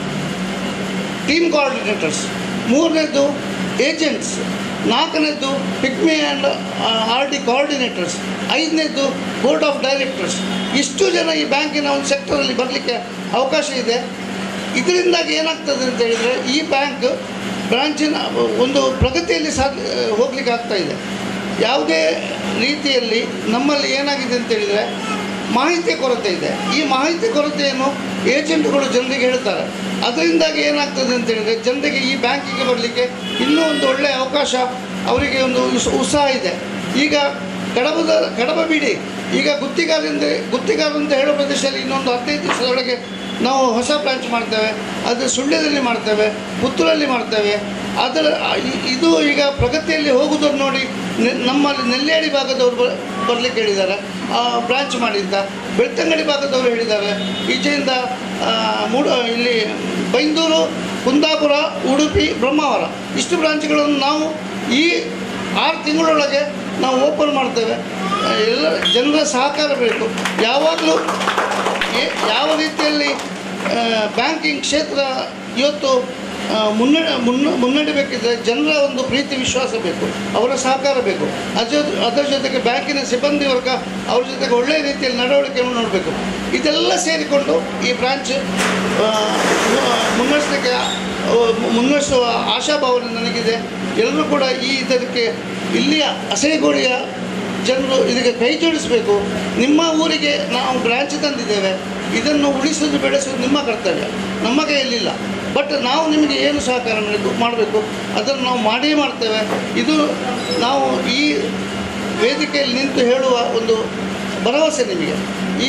ಟೀಮ್ ಕೋಆರ್ಡಿನೇಟರ್ಸ್ ಮೂರನೇದು ಏಜೆಂಟ್ಸ್ ನಾಲ್ಕನೇದು pigmy and R D coordinators ಐದನೇದು ಬೋರ್ಡ್ ಆಫ್ ಡೈರೆಕ್ಟರ್ಸ್ ಇಷ್ಟು ಜನ ಈ ಬ್ಯಾಂಕಿನ ಒಂದು ಸೆಕ್ಟರಲ್ಲಿ ಬರಲಿಕ್ಕೆ ಅವಕಾಶ ಇದೆ ಇದರಿಂದಾಗಿ ಏನಾಗ್ತದೆ ಅಂತ ಹೇಳಿದರೆ ಈ ಬ್ಯಾಂಕ್ ಬ್ರಾಂಚಿನ ಒಂದು ಪ್ರಗತಿಯಲ್ಲಿ ಸಾಧ್ಯ ಹೋಗ್ಲಿಕ್ಕೆ ಆಗ್ತಾ ಇದೆ ಯಾವುದೇ ರೀತಿಯಲ್ಲಿ ನಮ್ಮಲ್ಲಿ ಏನಾಗಿದೆ ಅಂತ ಹೇಳಿದರೆ ಮಾಹಿತಿ ಕೊರತೆ ಇದೆ ಈ ಮಾಹಿತಿ ಕೊರತೆಯನ್ನು ಏಜೆಂಟ್ಗಳು ಜನರಿಗೆ ಹೇಳ್ತಾರೆ ಅದರಿಂದಾಗಿ ಏನಾಗ್ತದೆ ಅಂತ ಹೇಳಿದರೆ ಜನರಿಗೆ ಈ ಬ್ಯಾಂಕಿಗೆ ಬರಲಿಕ್ಕೆ ಇನ್ನೂ ಒಂದು ಒಳ್ಳೆಯ ಅವಕಾಶ ಅವರಿಗೆ ಒಂದು ಉಸ್- ಉತ್ಸಾಹ ಇದೆ ಈಗ ಕಡಬದ ಕಡಬ ಬಿಡಿ ಈಗ ಗುತ್ತಿಗಾರರಿಂದ ಗುತ್ತಿಗಾರ ಅಂತ ಹೇಳೋ ಪ್ರದೇಶದಲ್ಲಿ ಇನ್ನೊಂದು ಹದಿನೈದು ದಿವಸದೊಳಗೆ ನಾವು ಹೊಸ ಬ್ರಾಂಚ್ ಮಾಡ್ತೇವೆ ಅದು ಸುಳ್ಯದಲ್ಲಿ ಮಾಡ್ತೇವೆ ಪುತ್ತೂರಲ್ಲಿ ಮಾಡ್ತೇವೆ ಅದರ ಇ- ಇದು ಈಗ ಪ್ರಗತಿಯಲ್ಲಿ ಹೋಗುವುದನ್ನು ನೋಡಿ ನೆ- ನಮ್ಮಲ್ಲಿ ನೆಲ್ಯಾಡಿ ಭಾಗದವರು ಬ- ಬರ್ಲಿಕ್ಕೆ ಹೇಳಿದ್ದಾರೆ ಬ್ರಾಂಚ್ ಮಾಡಿದ್ದ ಬೆಳ್ತಂಗಡಿ ಭಾಗದವರು ಹೇಳಿದ್ದಾರೆ ಈಚೆಯಿಂದ ಆ, ಮೂಡ ಇಲ್ಲಿ ಬೈಂದೂರು ಕುಂದಾಪುರ ಉಡುಪಿ ಬ್ರಹ್ಮಾವರ ಇಷ್ಟು ಬ್ರಾಂಚ್ಗಳನ್ನು ನಾವು ಈ ಆರು ತಿಂಗಳೊಳಗೆ ನಾವು ಓಪನ್ ಮಾಡ್ತೇವೆ ಆ, ಎಲ್ಲ ಜನರ ಸಹಕಾರ ಬೇಕು ಯಾವಾಗಲೂ ಏ- ಯಾವ ರೀತಿಯಲ್ಲಿ ಬ್ಯಾಂಕಿಂಗ್ ಕ್ಷೇತ್ರ ಇವತ್ತು ಆ, ಮುನ್ನಡೆ ಮುನ್ನ ಮುನ್ನಡೆಬೇಕಿದ್ರೆ ಜನರ ಒಂದು ಪ್ರೀತಿ ವಿಶ್ವಾಸ ಬೇಕು ಅವರ ಸಹಕಾರ ಬೇಕು ಅದ್ರ ಅದರ ಜೊತೆಗೆ ಬ್ಯಾಂಕಿನ ಸಿಬ್ಬಂದಿ ವರ್ಗ ಅವ್ರ ಜೊತೆಗೆ ಒಳ್ಳೆಯ ರೀತಿಯಲ್ಲಿ ನಡವಳಿಕೆಯನ್ನು ನೋಡಬೇಕು ಇದೆಲ್ಲ ಸೇರಿಕೊಂಡು ಈ ಬ್ರಾಂಚ್ ಆ, ಮು- ಮುನ್ನಡೆಸಲಿಕ್ಕೆ ಆ, ಮುನ್ನಡೆಸುವ ಆಶಾಭಾವನೆ ನನಗಿದೆ ಎಲ್ಲರೂ ಕೂಡ ಈ ಇದಕ್ಕೆ ಇಲ್ಲಿಯ ಅಸೆಗೋಳಿಯ ಜನರು ಇದಕ್ಕೆ ಕೈ ಜೋಡಿಸಬೇಕು ನಿಮ್ಮ ಊರಿಗೆ ನಾವು ಬ್ರಾಂಚ್ ತಂದಿದ್ದೇವೆ ಇದನ್ನು ಉಳಿಸೋದು ಬೆಳೆಸೋದು ನಿಮ್ಮ ಕರ್ತವ್ಯ ನಮ್ಮ ಕೈಯಲ್ಲಿಲ್ಲ ಬಟ್ ನಾವು ನಿಮಗೆ ಏನು ಸಹಕಾರ ಮಾಡಬೇಕು ಮಾಡಬೇಕು ಅದನ್ನು ನಾವು ಮಾಡೇ ಮಾಡ್ತೇವೆ ಇದು ನಾವು ಈ ವೇದಿಕೆಯಲ್ಲಿ ನಿಂತು ಹೇಳುವ ಒಂದು ಭರವಸೆ ನಿಮಗೆ ಈ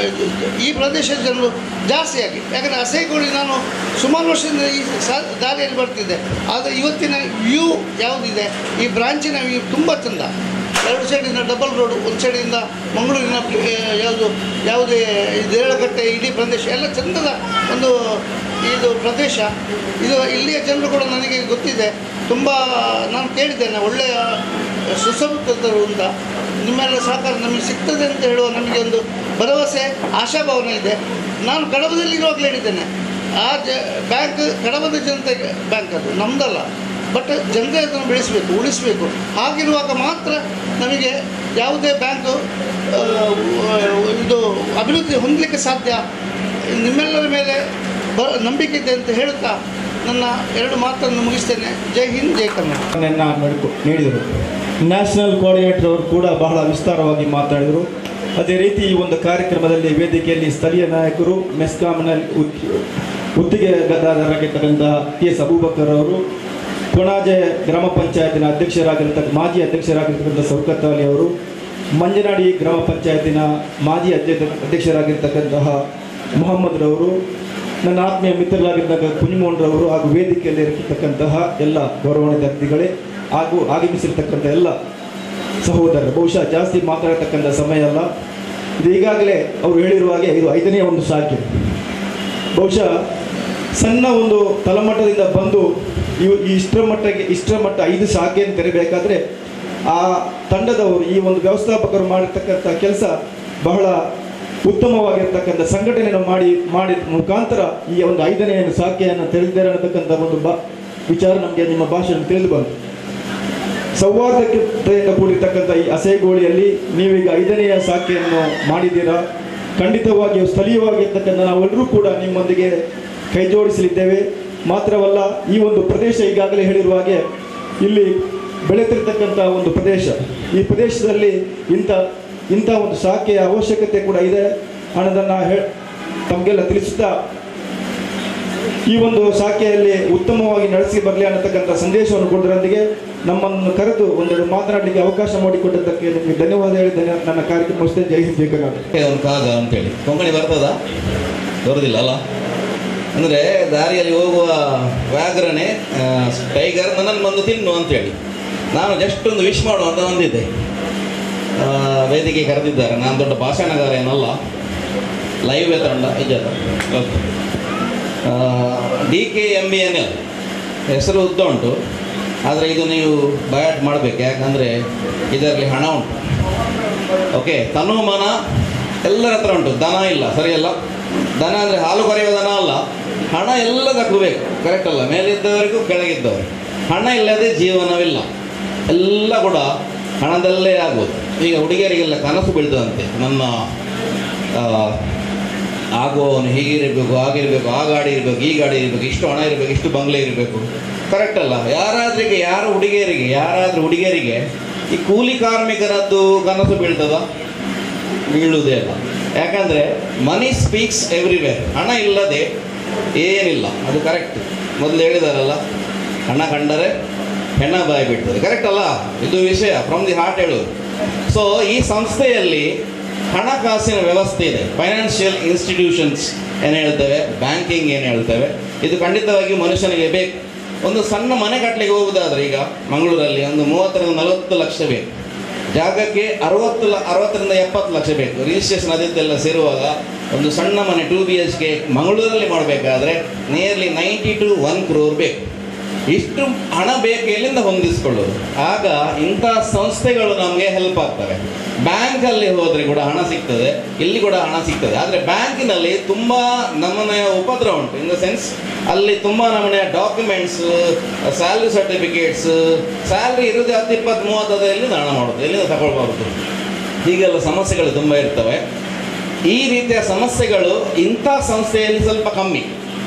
ಈ ಪ್ರದೇಶದ ಜನರು ಜಾಸ್ತಿಯಾಗಿ ಯಾಕಂದರೆ ಹಸೆಗೋಳಿ ನಾನು ಸುಮಾರು ವರ್ಷದಿಂದ ಈ ಸಾ ದಾರಿಯಲ್ಲಿ ಬರ್ತಿದ್ದೆ ಆದರೆ ಇವತ್ತಿನ ವ್ಯೂ ಯಾವುದಿದೆ ಈ ಬ್ರಾಂಚಿನ ವ್ಯೂ ತುಂಬ ಚೆಂದ ಎರಡು ಸೈಡಿಂದ ಡಬಲ್ ರೋಡು ಒಂದು ಸೈಡಿಂದ ಮಂಗಳೂರಿನ ಆ, ಯಾವುದು ಯಾವುದೇ ಈ ದೇರಳಕಟ್ಟೆ ಇಡೀ ಪ್ರದೇಶ ಎಲ್ಲ ಚೆಂದದ ಒಂದು ಇದು ಪ್ರದೇಶ ಇದು ಇಲ್ಲಿಯ ಜನರು ಕೂಡ ನನಗೆ ಗೊತ್ತಿದೆ ತುಂಬ ನಾನು ಕೇಳಿದ್ದೇನೆ ಒಳ್ಳೆಯ ಸುಸಂಸ್ಕೃತರು ಅಂತ ನಿಮ್ಮೆಲ್ಲ ಸಹಕಾರ ನಮಗೆ ಸಿಗ್ತದೆ ಅಂತ ಹೇಳುವ ನಮಗೆ ಒಂದು ಭರವಸೆ ಆಶಾಭಾವನೆ ಇದೆ ನಾನು ಕಡಬದಲ್ಲಿರುವಾಗಲೇ ಹೇಳಿದ್ದೇನೆ ಆ ಜ ಬ್ಯಾಂಕ್ ಕಡಬದ ಜನತೆಗೆ ಬ್ಯಾಂಕ್ ಅದು ನಮ್ಮದಲ್ಲ ಬಟ್ ಜನತೆ ಅದನ್ನು ಬೆಳೆಸಬೇಕು ಉಳಿಸಬೇಕು ಹಾಗಿರುವಾಗ ಮಾತ್ರ ನಮಗೆ ಯಾವುದೇ ಬ್ಯಾಂಕು ಆ, ಇದು ಅಭಿವೃದ್ಧಿ ಹೊಂದಲಿಕ್ಕೆ ಸಾಧ್ಯ ನಿಮ್ಮೆಲ್ಲರ ಮೇಲೆ ಬ ನಂಬಿಕೆ ಇದೆ ಅಂತ ಹೇಳುತ್ತಾ ನನ್ನ ಎರಡು ಮಾತನ್ನು ಮುಗಿಸ್ತೇನೆ ಜೈ ಹಿಂದ್ ಜೈ ಕನ್ನಡ ನನ್ನ ನಡ್ಕೊ ನೀಡಿದರು ನ್ಯಾಷನಲ್ ಕೋಆರ್ಡಿನೇಟರ್ ಅವರು ಕೂಡ ಬಹಳ ವಿಸ್ತಾರವಾಗಿ ಮಾತಾಡಿದರು ಅದೇ ರೀತಿ ಈ ಒಂದು ಕಾರ್ಯಕ್ರಮದಲ್ಲಿ ವೇದಿಕೆಯಲ್ಲಿ ಸ್ಥಳೀಯ ನಾಯಕರು ಮೆಸ್ಕಾಂನಲ್ಲಿ ಉದ್- ಗುತ್ತಿಗೆದಾರರಾಗಿರ್ತಕ್ಕಂತಹ ಟಿ ಎಸ್ ಅಬೂಬಕರ್ ಅವರು ಕೊಣಾಜೆ ಗ್ರಾಮ ಪಂಚಾಯತಿನ ಅಧ್ಯಕ್ಷರಾಗಿರ್ತಕ್ಕ ಮಾಜಿ ಅಧ್ಯಕ್ಷರಾಗಿರ್ತಕ್ಕಂಥ ಸೌಕತ್ ಅಲಿ ಅವರು ಮಂಜನಾಡಿ ಗ್ರಾಮ ಪಂಚಾಯತಿನ ಮಾಜಿ ಅಧ್ಯಕ್ಷ ಅಧ್ಯಕ್ಷರಾಗಿರ್ತಕ್ಕಂತಹ ಮೊಹಮ್ಮದ್ ರವರು ನನ್ನ ಆತ್ಮೀಯ ಮಿತ್ರರಾಗಿದ್ದಾಗ ಕುಂಜಮೋಹನ್ ರವರು ಹಾಗೂ ವೇದಿಕೆಯಲ್ಲಿ ಇರತಕ್ಕಂತಹ ಎಲ್ಲ ಗೌರವಾನ್ವಿತ ಅತಿಥಿಗಳೇ ಹಾಗೂ ಆಗಮಿಸಿರ್ತಕ್ಕಂಥ ಎಲ್ಲ ಸಹೋದರರು ಬಹುಶಃ ಜಾಸ್ತಿ ಮಾತಾಡತಕ್ಕಂಥ ಸಮಯ ಅಲ್ಲ ಇದು ಈಗಾಗಲೇ ಅವರು ಹೇಳಿರುವ ಹಾಗೆ ಇದು ಐದನೇ ಒಂದು ಶಾಖೆ ಬಹುಶಃ ಸಣ್ಣ ಒಂದು ತಳಮಟ್ಟದಿಂದ ಬಂದು ಇವು ಈ ಇಷ್ಟರ ಮಟ್ಟಿಗೆ ಇಷ್ಟರ ಮಟ್ಟ ಐದು ಶಾಖೆಯನ್ನು ತೆರಬೇಕಾದ್ರೆ ಆ ತಂಡದವರು ಈ ಒಂದು ವ್ಯವಸ್ಥಾಪಕರು ಮಾಡಿರ್ತಕ್ಕಂಥ ಕೆಲಸ ಬಹಳ ಉತ್ತಮವಾಗಿರ್ತಕ್ಕಂಥ ಸಂಘಟನೆಯನ್ನು ಮಾಡಿ ಮಾಡಿದ ಮುಖಾಂತರ ಈ ಒಂದು ಐದನೇ ಒಂದು ಶಾಖೆಯನ್ನು ತೆರೆದಿದ್ದಾರೆ ಅನ್ನತಕ್ಕಂಥ ಒಂದು ಬಾ ವಿಚಾರ ನಮಗೆ ನಿಮ್ಮ ಭಾಷಣ ತಿಳಿದು ಬಂತು ಸೌಹಾರ್ದತೆಯಿಂದ ಕೂಡಿರ್ತಕ್ಕಂಥ ಈ ಅಸೆಗೋಳಿಯಲ್ಲಿ ನೀವೀಗ ಐದನೆಯ ಶಾಖೆಯನ್ನು ಮಾಡಿದ್ದೀರಾ ಖಂಡಿತವಾಗಿಯೂ ಸ್ಥಳೀಯವಾಗಿರ್ತಕ್ಕಂಥ ನಾವೆಲ್ಲರೂ ಕೂಡ ನಿಮ್ಮೊಂದಿಗೆ ಕೈ ಜೋಡಿಸಲಿದ್ದೇವೆ ಮಾತ್ರವಲ್ಲ ಈ ಒಂದು ಪ್ರದೇಶ ಈಗಾಗಲೇ ಹೇಳಿರುವ ಹಾಗೆ ಇಲ್ಲಿ ಬೆಳೆತಿರ್ತಕ್ಕಂಥ ಒಂದು ಪ್ರದೇಶ ಈ ಪ್ರದೇಶದಲ್ಲಿ ಇಂಥ ಇಂಥ ಒಂದು ಶಾಖೆಯ ಅವಶ್ಯಕತೆ ಕೂಡ ಇದೆ ಅನ್ನೋದನ್ನು ಹೇ ತಮಗೆಲ್ಲ ತಿಳಿಸುತ್ತಾ ಈ ಒಂದು ಶಾಖೆಯಲ್ಲಿ ಉತ್ತಮವಾಗಿ ನಡೆಸಿ ಬರಲಿ ಅನ್ನತಕ್ಕಂಥ ಸಂದೇಶವನ್ನು ಕೊಡೋದ್ರೊಂದಿಗೆ ನಮ್ಮನ್ನು ಕರೆದು ಒಂದೆರಡು ಮಾತನಾಡಲಿಕ್ಕೆ ಅವಕಾಶ ಮಾಡಿಕೊಟ್ಟದ್ದಕ್ಕೆ ನಿಮಗೆ ಧನ್ಯವಾದ ಹೇಳಿ ಧನ್ಯ- ನನ್ನ ಕಾರ್ಯಕ್ರಮ ಮುಗಿಸ್ತೇನೆ ಜೈ ಹಿಂದ್ ಜೈ ಕರ್ನಾಟಕ ಒಂದು ಕಾಗ ಅಂತೇಳಿ ಕೊಂಕಣಿ ಬರ್ತದ ಬರೋದಿಲ್ಲ ಅಲ್ಲ ಅಂದರೆ ದಾರಿಯಲ್ಲಿ ಹೋಗುವ ವ್ಯಾಘ್ರನೇ ಆ, ಟೈಗರ್ ನನ್ನನ್ನು ಬಂದು ತಿನ್ನು ಅಂತೇಳಿ ನಾನು ಜಸ್ಟ್ ಒಂದು ವಿಶ್ ಮಾಡುವ ಅಂತ ಬಂದಿದ್ದೆ ಆ, ವೇದಿಕೆ ಕರೆದಿದ್ದಾರೆ ನಾನು ದೊಡ್ಡ ಭಾಷಣಗಾರ ಏನಲ್ಲ ಲೈವ್ ತಂಡ ಇಜ್ಜದ okay D K M B N L ಹೆಸರು ಉದ್ದ ಉಂಟು ಆದರೆ ಇದು ನೀವು ಬಯಾಟ್ ಮಾಡಬೇಕು ಯಾಕಂದರೆ ಇದರಲ್ಲಿ ಹಣ ಉಂಟು ಓಕೆ ತನು ಮನ ಎಲ್ಲರ ಹತ್ರ ಉಂಟು ದನ ಇಲ್ಲ ಸರಿಯಲ್ಲ ದನ ಅಂದರೆ ಹಾಲು ಕರೆಯುವ ದನ ಅಲ್ಲ ಹಣ ಎಲ್ಲದಕ್ಕೂ ಬೇಕು ಕರೆಕ್ಟ್ ಅಲ್ಲ ಮೇಲಿದ್ದವರಿಗೂ ಕೆಳಗಿದ್ದವರು ಹಣ ಇಲ್ಲದೆ ಜೀವನವಿಲ್ಲ ಎಲ್ಲ ಕೂಡ ಹಣದಲ್ಲೇ ಆಗೋದು ಈಗ ಹುಡುಗಿಯರಿಗೆಲ್ಲ ಕನಸು ಬೀಳ್ತದಂತೆ ನನ್ನ ಆ, ಆಗುವವನು ಹೀಗಿರಬೇಕು ಆಗಿರಬೇಕು ಆ ಗಾಡಿ ಇರಬೇಕು ಈ ಗಾಡಿ ಇರಬೇಕು ಇಷ್ಟು ಹಣ ಇರಬೇಕು ಇಷ್ಟು ಬಂಗ್ಲೆ ಇರಬೇಕು ಕರೆಕ್ಟ್ ಅಲ್ಲ ಯಾರಾದ್ರಿಗೆ ಯಾರು ಹುಡುಗಿಯರಿಗೆ ಯಾರಾದ್ರೂ ಹುಡುಗಿಯರಿಗೆ ಈ ಕೂಲಿ ಕಾರ್ಮಿಕರದ್ದು ಕನಸು ಬೀಳ್ತದ ಬೀಳುವುದೇ ಅಲ್ಲ ಯಾಕಂದರೆ ಮನಿ ಸ್ಪೀಕ್ಸ್ ಎವ್ರಿವೇರ್ ಹಣ ಇಲ್ಲದೆ ಏನಿಲ್ಲ ಅದು ಕರೆಕ್ಟ್ ಮೊದಲು ಹೇಳಿದಾರಲ್ಲ ಹಣ ಕಂಡರೆ ಹೆಣ ಬಾಯಿ ಬಿಡ್ತದೆ ಕರೆಕ್ಟ್ ಅಲ್ಲ ಇದು ವಿಷಯ ಫ್ರಮ್ ದಿ ಹಾರ್ಟ್ ಹೇಳೋದು ಸೊ ಈ ಸಂಸ್ಥೆಯಲ್ಲಿ ಹಣಕಾಸಿನ ವ್ಯವಸ್ಥೆ ಇದೆ ಫೈನಾನ್ಷಿಯಲ್ ಇನ್ಸ್ಟಿಟ್ಯೂಷನ್ಸ್ ಏನು ಹೇಳ್ತೇವೆ ಬ್ಯಾಂಕಿಂಗ್ ಏನು ಹೇಳ್ತೇವೆ ಇದು ಖಂಡಿತವಾಗಿಯೂ ಮನುಷ್ಯನಿಗೆ ಬೇಕು ಒಂದು ಸಣ್ಣ ಮನೆ ಕಟ್ಟಲಿಕ್ಕೆ ಹೋಗುದಾದ್ರೆ ಈಗ ಮಂಗಳೂರಲ್ಲಿ ಒಂದು ಮೂವತ್ತರಿಂದ ನಲವತ್ತು ಲಕ್ಷ ಬೇಕು ಜಾಗಕ್ಕೆ ಅರವತ್ತು ಲ ಅರವತ್ತರಿಂದ ಎಪ್ಪತ್ತು ಲಕ್ಷ ಬೇಕು ರಿಜಿಸ್ಟ್ರೇಷನ್ ಅದಕ್ಕೆಲ್ಲ ಸೇರುವಾಗ ಒಂದು ಸಣ್ಣ ಮನೆ ಟೂ ಬಿ ಎಚ್ ಕೆ ಮಂಗಳೂರಲ್ಲಿ ಮಾಡಬೇಕಾದ್ರೆ nearly ninety to one crore ಬೇಕು ಇಷ್ಟು ಹಣ ಬೇಕು ಎಲ್ಲಿಂದ ಹೊಂದಿಸ್ಕೊಳ್ಳೋದು ಆಗ ಇಂಥ ಸಂಸ್ಥೆಗಳು ನಮಗೆ ಹೆಲ್ಪ್ ಆಗ್ತವೆ ಬ್ಯಾಂಕಲ್ಲಿ ಹೋದರೆ ಕೂಡ ಹಣ ಸಿಗ್ತದೆ ಇಲ್ಲಿ ಕೂಡ ಹಣ ಸಿಗ್ತದೆ ಆದರೆ ಬ್ಯಾಂಕಿನಲ್ಲಿ ತುಂಬ ನಮೂನೆಯ ಉಪದ್ರ ಉಂಟು ಇನ್ ದ ಸೆನ್ಸ್ ಅಲ್ಲಿ ತುಂಬ ನಮೂನೆಯ ಡಾಕ್ಯುಮೆಂಟ್ಸ್ ಸ್ಯಾಲ್ರಿ ಸರ್ಟಿಫಿಕೇಟ್ಸ್ ಸ್ಯಾಲ್ರಿ ಇರೋದೇ ಹತ್ತು ಇಪ್ಪತ್ತು ಮೂವತ್ತದ ಎಲ್ಲಿಂದ ಹಣ ಮಾಡೋದು ಎಲ್ಲಿಂದ ತಗೊಳ್ಬಾರ್ದು ಹೀಗೆಲ್ಲ ಸಮಸ್ಯೆಗಳು ತುಂಬ ಇರ್ತವೆ ಈ ರೀತಿಯ ಸಮಸ್ಯೆಗಳು ಇಂಥ ಸಂಸ್ಥೆಯಲ್ಲಿ ಸ್ವಲ್ಪ ಕಮ್ಮಿ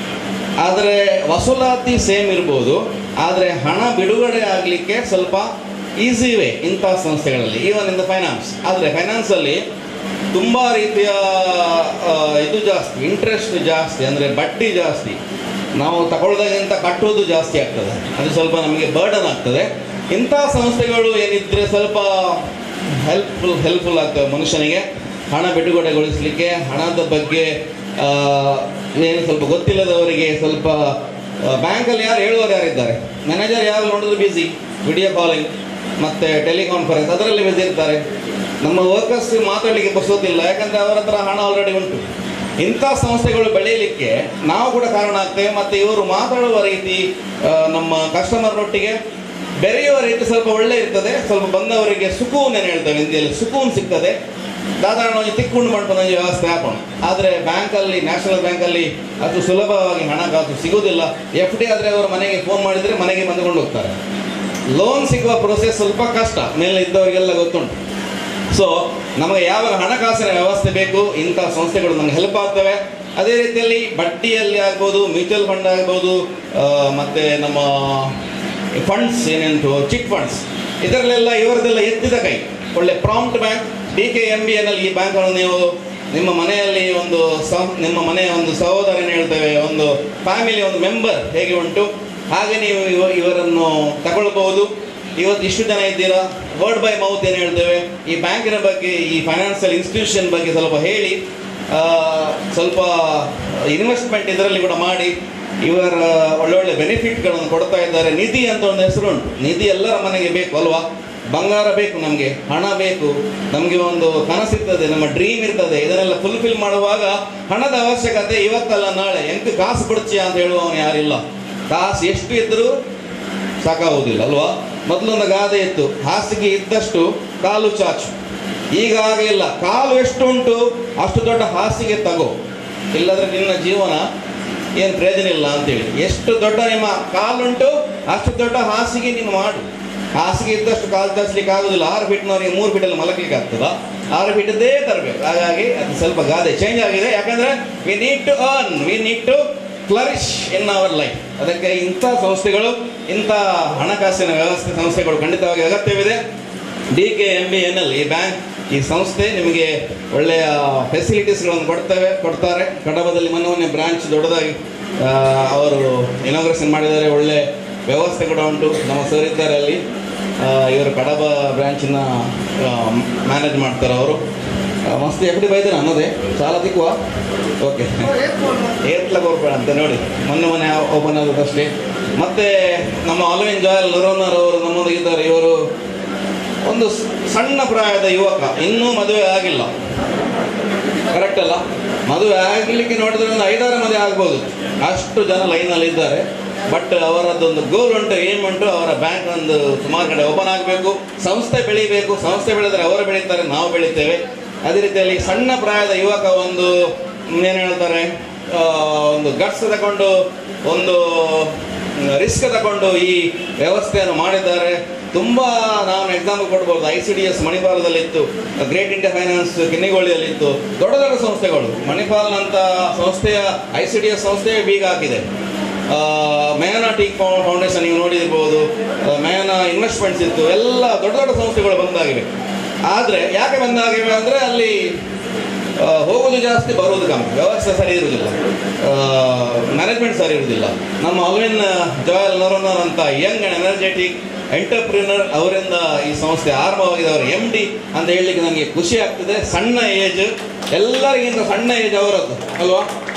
ಆದರೆ ವಸೂಲಾತಿ ಸೇಮ್ ಇರ್ಬೋದು ಆದರೆ ಹಣ ಬಿಡುಗಡೆ ಆಗಲಿಕ್ಕೆ ಸ್ವಲ್ಪ ಈಸಿ ವೇ ಇಂಥ ಸಂಸ್ಥೆಗಳಲ್ಲಿ ಈವನ್ ಇನ್ ದ ಫೈನಾನ್ಸ್ ಆದರೆ ಫೈನಾನ್ಸಲ್ಲಿ ತುಂಬ ರೀತಿಯ ಆ, ಇದು ಜಾಸ್ತಿ ಇಂಟ್ರೆಸ್ಟ್ ಜಾಸ್ತಿ ಅಂದರೆ ಬಡ್ಡಿ ಜಾಸ್ತಿ ನಾವು ತಗೊಳ್ದಾಗಿಂತ ಕಟ್ಟೋದು ಜಾಸ್ತಿ ಆಗ್ತದೆ ಅದು ಸ್ವಲ್ಪ ನಮಗೆ ಬರ್ಡನ್ ಆಗ್ತದೆ ಇಂಥ ಸಂಸ್ಥೆಗಳು ಏನಿದ್ರೆ ಸ್ವಲ್ಪ ಹೆಲ್ಪ್ಫುಲ್ ಹೆಲ್ಪ್ಫುಲ್ ಆಗ್ತವೆ ಮನುಷ್ಯನಿಗೆ ಹಣ ಬಿಡುಗಡೆಗೊಳಿಸಲಿಕ್ಕೆ ಹಣದ ಬಗ್ಗೆ ಆ, ಏನು ಸ್ವಲ್ಪ ಗೊತ್ತಿಲ್ಲದವರಿಗೆ ಸ್ವಲ್ಪ ಬ್ಯಾಂಕಲ್ಲಿ ಯಾರು ಹೇಳುವವರು ಯಾರಿದ್ದಾರೆ ಮ್ಯಾನೇಜರ್ ಯಾರು ನೋಡಿದ್ರು ಬ್ಯುಸಿ ವಿಡಿಯೋ ಕಾಲಿಂಗ್ ಮತ್ತು ಟೆಲಿಕಾನ್ಫರೆನ್ಸ್ ಅದರಲ್ಲಿ ಬ್ಯುಸಿ ಇರ್ತಾರೆ ನಮ್ಮ ವರ್ಕರ್ಸ್ ಮಾತಾಡಲಿಕ್ಕೆ ಬಸೋದಿಲ್ಲ ಯಾಕಂದರೆ ಅವರ ಹತ್ರ ಹಣ ಆಲ್ರೆಡಿ ಉಂಟು ಇಂಥ ಸಂಸ್ಥೆಗಳು ಬೆಳೆಯಲಿಕ್ಕೆ ನಾವು ಕೂಡ ಕಾರಣ ಆಗ್ತೇವೆ ಮತ್ತು ಇವರು ಮಾತಾಡುವ ರೀತಿ ಆ, ನಮ್ಮ ಕಸ್ಟಮರ್ನೊಟ್ಟಿಗೆ ಬೆರೆಯುವ ರೀತಿ ಸ್ವಲ್ಪ ಒಳ್ಳೆ ಇರ್ತದೆ ಸ್ವಲ್ಪ ಬಂದವರಿಗೆ ಸುಕೂನ್ ಏನು ಹೇಳ್ತೇವೆ ಹಿಂದಿಯಲ್ಲಿ ಸುಕೂನ್ ಸಿಗ್ತದೆ ಸಾಧಾರಣ ಒಂದು ತಿಕ್ಕೊಂಡು ಮಾಡ್ಕೊಂಡು ಒಂದು ವ್ಯವಸ್ಥೆ ಹಾಕೋಣ ಆದರೆ ಬ್ಯಾಂಕಲ್ಲಿ ನ್ಯಾಷನಲ್ ಬ್ಯಾಂಕಲ್ಲಿ ಅಷ್ಟು ಸುಲಭವಾಗಿ ಹಣಕಾಸು ಸಿಗುವುದಿಲ್ಲ ಎಫ್ ಡಿ ಆದರೆ ಅವರು ಮನೆಗೆ ಫೋನ್ ಮಾಡಿದರೆ ಮನೆಗೆ ಬಂದುಕೊಂಡು ಹೋಗ್ತಾರೆ ಲೋನ್ ಸಿಗುವ ಪ್ರೊಸೆಸ್ ಸ್ವಲ್ಪ ಕಷ್ಟ ಮೇಲೆ ಇದ್ದವರಿಗೆಲ್ಲ ಗೊತ್ತುಂಟು ಸೊ ನಮಗೆ ಯಾವಾಗ ಹಣಕಾಸಿನ ವ್ಯವಸ್ಥೆ ಬೇಕು ಇಂಥ ಸಂಸ್ಥೆಗಳು ನಮಗೆ ಹೆಲ್ಪ್ ಆಗ್ತವೆ ಅದೇ ರೀತಿಯಲ್ಲಿ ಬಡ್ಡಿಯಲ್ಲಿ ಆಗ್ಬೋದು ಮ್ಯೂಚುವಲ್ ಫಂಡ್ ಆಗ್ಬೋದು ಆ, ಮತ್ತೆ ನಮ್ಮ ಫಂಡ್ಸ್ ಏನೆಂಟು ಚಿಟ್ ಫಂಡ್ಸ್ ಇದರಲ್ಲೆಲ್ಲ ಇವರದೆಲ್ಲ ಎತ್ತಿದ ಕೈ ಒಳ್ಳೆ prompt bank D K M B ಎನ್ನಲ್ಲಿ ಈ ಬ್ಯಾಂಕನ್ನು ನೀವು ನಿಮ್ಮ ಮನೆಯಲ್ಲಿ ಒಂದು ಸಹ ನಿಮ್ಮ ಮನೆಯ ಒಂದು ಸಹೋದರನ ಹೇಳ್ತೇವೆ ಒಂದು ಫ್ಯಾಮಿಲಿ ಒಂದು ಮೆಂಬರ್ ಹೇಗೆ ಉಂಟು ಹಾಗೆ ನೀವು ಇವ- ಇವರನ್ನು ತಗೊಳ್ಬಹುದು ಇವತ್ತು ಇಷ್ಟು ಜನ ಇದ್ದೀರಾ ವರ್ಡ್ ಬೈ ಮೌತ್ ಏನು ಹೇಳ್ತೇವೆ ಈ ಬ್ಯಾಂಕಿನ ಬಗ್ಗೆ ಈ ಫೈನಾನ್ಷಿಯಲ್ ಇನ್ಸ್ಟಿಟ್ಯೂಷನ್ ಬಗ್ಗೆ ಸ್ವಲ್ಪ ಹೇಳಿ ಆ, ಸ್ವಲ್ಪ ಇನ್ವೆಸ್ಟ್ಮೆಂಟ್ ಇದರಲ್ಲಿ ಕೂಡ ಮಾಡಿ ಇವರ ಒಳ್ಳೊಳ್ಳೆ ಬೆನಿಫಿಟ್ಗಳನ್ನು ಕೊಡ್ತಾ ಇದ್ದಾರೆ ನಿಧಿ ಅಂತ ಒಂದು ಹೆಸರು ಉಂಟು ನಿಧಿ ಎಲ್ಲರ ಮನೆಗೆ ಬೇಕು ಅಲ್ವಾ ಬಂಗಾರ ಬೇಕು ನಮಗೆ ಹಣ ಬೇಕು ನಮಗೆ ಒಂದು ಕನಸಿರ್ತದೆ ನಮ್ಮ ಡ್ರೀಮ್ ಇರ್ತದೆ ಇದನ್ನೆಲ್ಲ ಫುಲ್ಫಿಲ್ ಮಾಡುವಾಗ ಹಣದ ಅವಶ್ಯಕತೆ ಇವತ್ತಲ್ಲ ನಾಳೆ ಎಂತ ಕಾಸು ಕೊಡ್ತೀಯ ಅಂತ ಹೇಳುವವನು ಯಾರಿಲ್ಲ ಕಾಸು ಎಷ್ಟು ಇದ್ದರೂ ಸಾಕಾಗುವುದಿಲ್ಲ ಅಲ್ವಾ ಮೊದಲೊಂದು ಗಾದೆ ಇತ್ತು ಹಾಸಿಗೆ ಇದ್ದಷ್ಟು ಕಾಲು ಚಾಚು ಈಗ ಹಾಗೆ ಇಲ್ಲ ಕಾಲು ಎಷ್ಟು ಉಂಟು ಅಷ್ಟು ದೊಡ್ಡ ಹಾಸಿಗೆ ತಗೋ ಇಲ್ಲದ್ರೆ ನಿನ್ನ ಜೀವನ ಏನು ಪ್ರಯೋಜನ ಇಲ್ಲ ಅಂತೇಳಿ ಎಷ್ಟು ದೊಡ್ಡ ನಿಮ್ಮ ಕಾಲುಂಟು ಅಷ್ಟು ದೊಡ್ಡ ಹಾಸಿಗೆ ನೀನು ಮಾಡು ಹಾಸಿಗೆ ಇದ್ದಷ್ಟು ಕಾಲು ಚಾಚಲಿಕ್ಕೆ ಆಗುದಿಲ್ಲ ಆರು ಫೀಟ್ನವರಿಗೆ ಮೂರು ಫೀಟಲ್ಲಿ ಮಲಗಲಿಕ್ಕೆ ಆಗ್ತದ ಆರು ಫೀಟದ್ದೇ ತರಬೇಕು ಹಾಗಾಗಿ ಅದು ಸ್ವಲ್ಪ ಗಾದೆ ಚೇಂಜ್ ಆಗಿದೆ ಯಾಕಂದ್ರೆ we need to earn we need to flourish in our life ಅದಕ್ಕೆ ಇಂಥ ಸಂಸ್ಥೆಗಳು ಇಂಥ ಹಣಕಾಸಿನ ವ್ಯವಸ್ಥೆ ಸಂಸ್ಥೆಗಳು ಖಂಡಿತವಾಗಿ ಅಗತ್ಯವಿದೆ D K M B N L ಈ ಬ್ಯಾಂಕ್ ಈ ಸಂಸ್ಥೆ ನಿಮಗೆ ಒಳ್ಳೆಯ ಫೆಸಿಲಿಟೀಸ್ಗಳನ್ನು ಕೊಡ್ತವೆ ಕೊಡ್ತಾರೆ ಕಡಬದಲ್ಲಿ ಮೊನ್ನೆ ಮೊನ್ನೆ ಬ್ರಾಂಚ್ ದೊಡ್ಡದಾಗಿ ಆ, ಅವರು ಇನಾಗ್ರೇಷನ್ ಮಾಡಿದ್ದಾರೆ ಒಳ್ಳೆ ವ್ಯವಸ್ಥೆ ಕೂಡ ಉಂಟು ನಮ್ಮ ಸರ್ ಇದ್ದಾರೆ ಅಲ್ಲಿ ಆ, ಇವರು ಕಡಬ ಬ್ರಾಂಚಿನ ಮ್ಯಾನೇಜ್ ಮಾಡ್ತಾರೆ ಅವರು ಆ, ಮಸ್ತ್ ಎಫ್ ಡಿ ಬೈದಾನೆ ಅನ್ನೋದೇ ಸಾಲ ತಿಕ್ಕುವ ಓಕೆ ಏತ್ಲ ಗೋರ್ಬೇಡ ಅಂತ ನೋಡಿ ಮೊನ್ನೆ ಮೊನ್ನೆ ಓಪನ್ ಆದದಷ್ಟೇ ಮತ್ತೆ ನಮ್ಮ ಅಲ್ವಿನ್ ಜಾಯಲ್ ನರೋನರ್ ಅವರು ನಮ್ಮೊಂದಿಗಿದ್ದಾರೆ ಇವರು ಒಂದು ಸ್- ಸಣ್ಣ ಪ್ರಾಯದ ಯುವಕ ಇನ್ನೂ ಮದುವೆ ಆಗಿಲ್ಲ ಕರೆಕ್ಟ್ ಅಲ್ಲ ಮದುವೆ ಆಗಲಿಕ್ಕೆ ನೋಡಿದ್ರೆ ಒಂದು ಐದಾರು ಮದುವೆ ಆಗ್ಬೋದು ಅಷ್ಟು ಜನ ಲೈನಲ್ಲಿ ಇದ್ದಾರೆ ಬಟ್ ಅವರದ್ದೊಂದು ಗೋಲ್ ಉಂಟು ಏಮ್ ಉಂಟು ಅವರ ಬ್ಯಾಂಕ್ ಒಂದು ಸುಮಾರು ಕಡೆ ಓಪನ್ ಆಗಬೇಕು ಸಂಸ್ಥೆ ಬೆಳಿಬೇಕು ಸಂಸ್ಥೆ ಬೆಳೆದರೆ ಅವರು ಬೆಳೀತಾರೆ ನಾವು ಬೆಳಿತೇವೆ ಅದೇ ರೀತಿಯಲ್ಲಿ ಸಣ್ಣ ಪ್ರಾಯದ ಯುವಕ ಒಂದು ಏನು ಹೇಳ್ತಾರೆ ಆ, ಒಂದು ಗಟ್ಸ್ ತಗೊಂಡು ಒಂದು ರಿಸ್ಕ್ ತಗೊಂಡು ಈ ವ್ಯವಸ್ಥೆಯನ್ನು ಮಾಡಿದ್ದಾರೆ ತುಂಬ ನಾನು ಎಕ್ಸಾಂಪಲ್ ಕೊಡ್ಬೋದು ಐ ಸಿ ಡಿ ಎಸ್ ಮಣಿಪಾಲದಲ್ಲಿತ್ತು ಗ್ರೇಟ್ ಇಂಡಿಯಾ ಫೈನಾನ್ಸ್ ಕಿನ್ನಿಗೋಳಿಯಲ್ಲಿತ್ತು ದೊಡ್ಡ ದೊಡ್ಡ ಸಂಸ್ಥೆಗಳು ಮಣಿಪಾಲ್ನಂಥ ಸಂಸ್ಥೆಯ ಐ ಸಿ ಡಿ ಎಸ್ ಸಂಸ್ಥೆ ಬೀಗ ಹಾಕಿದೆ ಆ, ಮೇಯನ ಟೀ ಫೌಂಡೇಶನ್ ನೀವು ನೋಡಿರ್ಬೋದು ಆ, ಮೇಯನ ಇನ್ವೆಸ್ಟ್ಮೆಂಟ್ಸ್ ಇತ್ತು ಎಲ್ಲ ದೊಡ್ಡ ದೊಡ್ಡ ಸಂಸ್ಥೆಗಳು ಬಂದಾಗಿವೆ ಆದರೆ ಯಾಕೆ ಬಂದಾಗಿವೆ ಅಂದರೆ ಅಲ್ಲಿ ಆ, ಹೋಗೋದು ಜಾಸ್ತಿ ಬರೋದು ಕಮ್ಮಿ ವ್ಯವಸ್ಥೆ ಸರಿ ಇರುವುದಿಲ್ಲ ಮ್ಯಾನೇಜ್ಮೆಂಟ್ ಸರಿ ಇರುವುದಿಲ್ಲ ನಮ್ಮ ಅಲ್ವಿನ್ ಜಾಯಲ್ ನರೋನರ್ ಅಂತ ಯಂಗ್ ಅಂಡ್ ಎನರ್ಜೆಟಿಕ್ ಎಂಟರ್ಪ್ರಿನರ್ ಅವರಿಂದ ಈ ಸಂಸ್ಥೆ ಆರಂಭವಾಗಿದೆ ಅವರು ಎಮ್ ಡಿ ಅಂತ ಹೇಳಲಿಕ್ಕೆ ನನಗೆ ಖುಷಿ ಆಗ್ತದೆ ಸಣ್ಣ ಏಜ್ ಎಲ್ಲರಿಗಿಂತ ಸಣ್ಣ ಏಜ್ ಅವರದ್ದು ಅಲ್ವಾ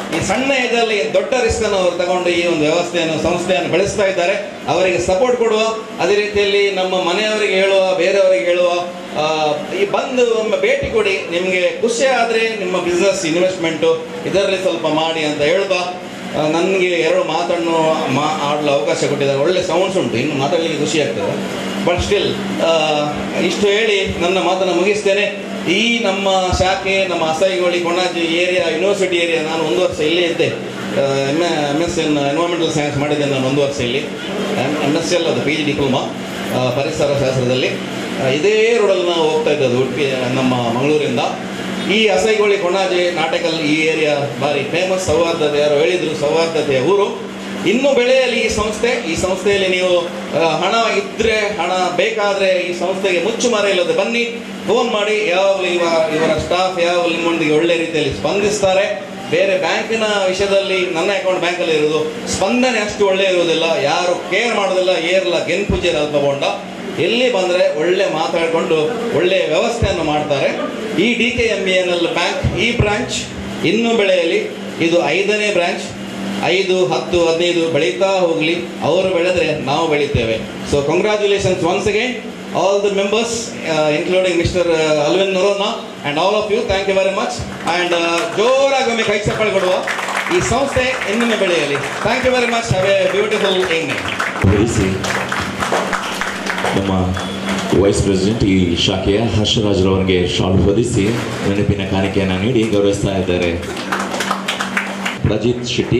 ಈ ಸಣ್ಣ ಇದರಲ್ಲಿ ದೊಡ್ಡ ರಿಸ್ಕ್ ಅನ್ನು ಅವರು ತಗೊಂಡು ಈ ಒಂದು ವ್ಯವಸ್ಥೆಯನ್ನು ಸಂಸ್ಥೆಯನ್ನು ಬೆಳೆಸ್ತಾ ಇದ್ದಾರೆ ಅವರಿಗೆ ಸಪೋರ್ಟ್ ಕೊಡುವ ಅದೇ ರೀತಿಯಲ್ಲಿ ನಮ್ಮ ಮನೆಯವರಿಗೆ ಹೇಳುವ ಬೇರೆಯವರಿಗೆ ಹೇಳುವ ಆ, ಈ ಬಂದು ಒಮ್ಮೆ ಭೇಟಿ ಕೊಡಿ ನಿಮಗೆ ಖುಷಿ ಆದರೆ ನಿಮ್ಮ ಬಿಸ್ನೆಸ್ ಇನ್ವೆಸ್ಟ್ಮೆಂಟು ಇದರಲ್ಲಿ ಸ್ವಲ್ಪ ಮಾಡಿ ಅಂತ ಹೇಳ್ತಾ ನನಗೆ ಎರಡು ಮಾತನ್ನು ಮಾ ಆಡಲು ಅವಕಾಶ ಕೊಟ್ಟಿದ್ದಾರೆ ಒಳ್ಳೆ ಸೌಂಡ್ಸ್ ಉಂಟು ಇನ್ನು ಮಾತಾಡಲಿಕ್ಕೆ ಖುಷಿ ಆಗ್ತದೆ ಬಟ್ ಸ್ಟಿಲ್ ಇಷ್ಟು ಹೇಳಿ ನನ್ನ ಮಾತನ್ನು ಮುಗಿಸ್ತೇನೆ ಈ ನಮ್ಮ ಶಾಖೆ ನಮ್ಮ Asaigoli Konaje area university area ನಾನು ಒಂದು ವರ್ಷ ಇಲ್ಲೇ ಇದ್ದೆ M M S N environmental science ಮಾಡಿದ್ದೆ ನಾನು ಒಂದು ವರ್ಷ ಇಲ್ಲಿ ಎಮ್ ಎಸ್ ಎಲ್ ಅದು ಪಿ ಜಿ ಡಿಪ್ಲೊಮಾ ಪರಿಸರ ಶಾಸ್ತ್ರದಲ್ಲಿ ಆ, ಇದೇ ರೋಡಲ್ಲಿ ನಾವು ಹೋಗ್ತಾ ಇದ್ದದ್ದು ಉಡುಪಿ ನಮ್ಮ ಮಂಗಳೂರಿಂದ ಈ ಅಸೈಗೋಳಿ ಕೊಣಾಜೆ ನಾಟಕಲ್ ಈ ಏರಿಯಾ ಬಾರಿ ಫೇಮಸ್ ಸೌಹಾರ್ದತೆ ಯಾರು ಹೇಳಿದ್ರು ಸೌಹಾರ್ದತೆಯ ಊರು ಇನ್ನು ಬೆಳೆಯಲಿ ಈ ಸಂಸ್ಥೆ ಈ ಸಂಸ್ಥೆಯಲ್ಲಿ ನೀವು ಆ, ಹಣ ಇದ್ರೆ ಹಣ ಬೇಕಾದ್ರೆ ಈ ಸಂಸ್ಥೆಗೆ ಮುಚ್ಚು ಮರ ಇಲ್ಲದೆ ಬನ್ನಿ ಫೋನ್ ಮಾಡಿ ಯಾವಾಗಲೂ ಇವ ಇವರ ಸ್ಟಾಫ್ ಯಾವಾಗಲೂ ನಿಮ್ಮೊಂದಿಗೆ ಒಳ್ಳೆ ರೀತಿಯಲ್ಲಿ ಸ್ಪಂದಿಸ್ತಾರೆ ಬೇರೆ ಬ್ಯಾಂಕಿನ ವಿಷಯದಲ್ಲಿ ನನ್ನ ಅಕೌಂಟ್ ಬ್ಯಾಂಕಲ್ಲಿ ಇರೋದು ಸ್ಪಂದನೆ ಅಷ್ಟು ಒಳ್ಳೆ ಇರುವುದಿಲ್ಲ ಯಾರು ಕೇರ್ ಮಾಡೋದಿಲ್ಲ ಏರ್ಲ ಗೆನ್ಪುಜೆರ ತಗೊಂಡ ಎಲ್ಲಿ ಬಂದರೆ ಒಳ್ಳೆ ಮಾತಾಡಿಕೊಂಡು ಒಳ್ಳೆಯ ವ್ಯವಸ್ಥೆಯನ್ನು ಮಾಡ್ತಾರೆ ಈ D K M N L bank ಈ ಬ್ರಾಂಚ್ ಇನ್ನೂ ಬೆಳೆಯಲಿ ಇದು ಐದನೇ ಬ್ರಾಂಚ್ ಐದು ಹತ್ತು ಹದಿನೈದು ಬೆಳೀತಾ ಹೋಗಲಿ ಅವರು ಬೆಳೆದ್ರೆ ನಾವು ಬೆಳಿತೇವೆ so congratulations once again all the members including mister Alvin Noronha and all of you thank you very much and ಜೋರಾಗಿ ಒಮ್ಮೆ ಕೈ ಚಪ್ಪಾಳೆ ಕೊಡುವ ಈ ಸಂಸ್ಥೆ ಇನ್ನೊಮ್ಮೆ ಬೆಳೆಯಲಿ thank you very much have a beautiful evening ವಹಿಸಿ ನಮ್ಮ ವೈಸ್ ಪ್ರೆಸಿಡೆಂಟ್ ಈ ಶಾಖೆಯ ಹರ್ಷರಾಜ್ರವರಿಗೆ ಶಾಲ್ ಹೊದಿಸಿ ನೆನಪಿನ ಕಾಣಿಕೆಯನ್ನು ನೀಡಿ ಗೌರವಿಸ್ತಾ ಇದ್ದಾರೆ ಪ್ರಜಿತ್ ಶೆಟ್ಟಿ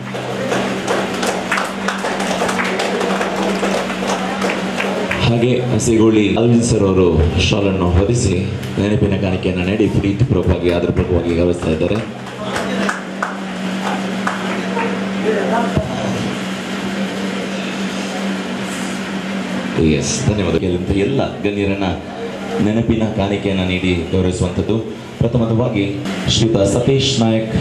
ಹಾಗೆ ಹಸಿಗೋಳಿ ಅಲ್ವಿನ್ ಸರ್ ಅವರು ಶಾಲನ್ನು ಹೊದಿಸಿ ನೆನಪಿನ ಕಾಣಿಕೆಯನ್ನು ನೀಡಿ ಪ್ರೀತಿಪೂರ್ವಕವಾಗಿ ಆದರಪೂರ್ವಕವಾಗಿ ಗೌರವಿಸ್ತಾ ಇದ್ದಾರೆ ಎಸ್ ಧನ್ಯವಾದಗಳಿಂದ ಎಲ್ಲ ಗಣ್ಯರನ್ನ ನೆನಪಿನ ಕಾಣಿಕೆಯನ್ನು ನೀಡಿ ಗೌರವಿಸುವಂಥದ್ದು ಪ್ರಥಮವಾಗಿ ಶ್ರೀಯುತ ಸತೀಶ್ ನಾಯಕ್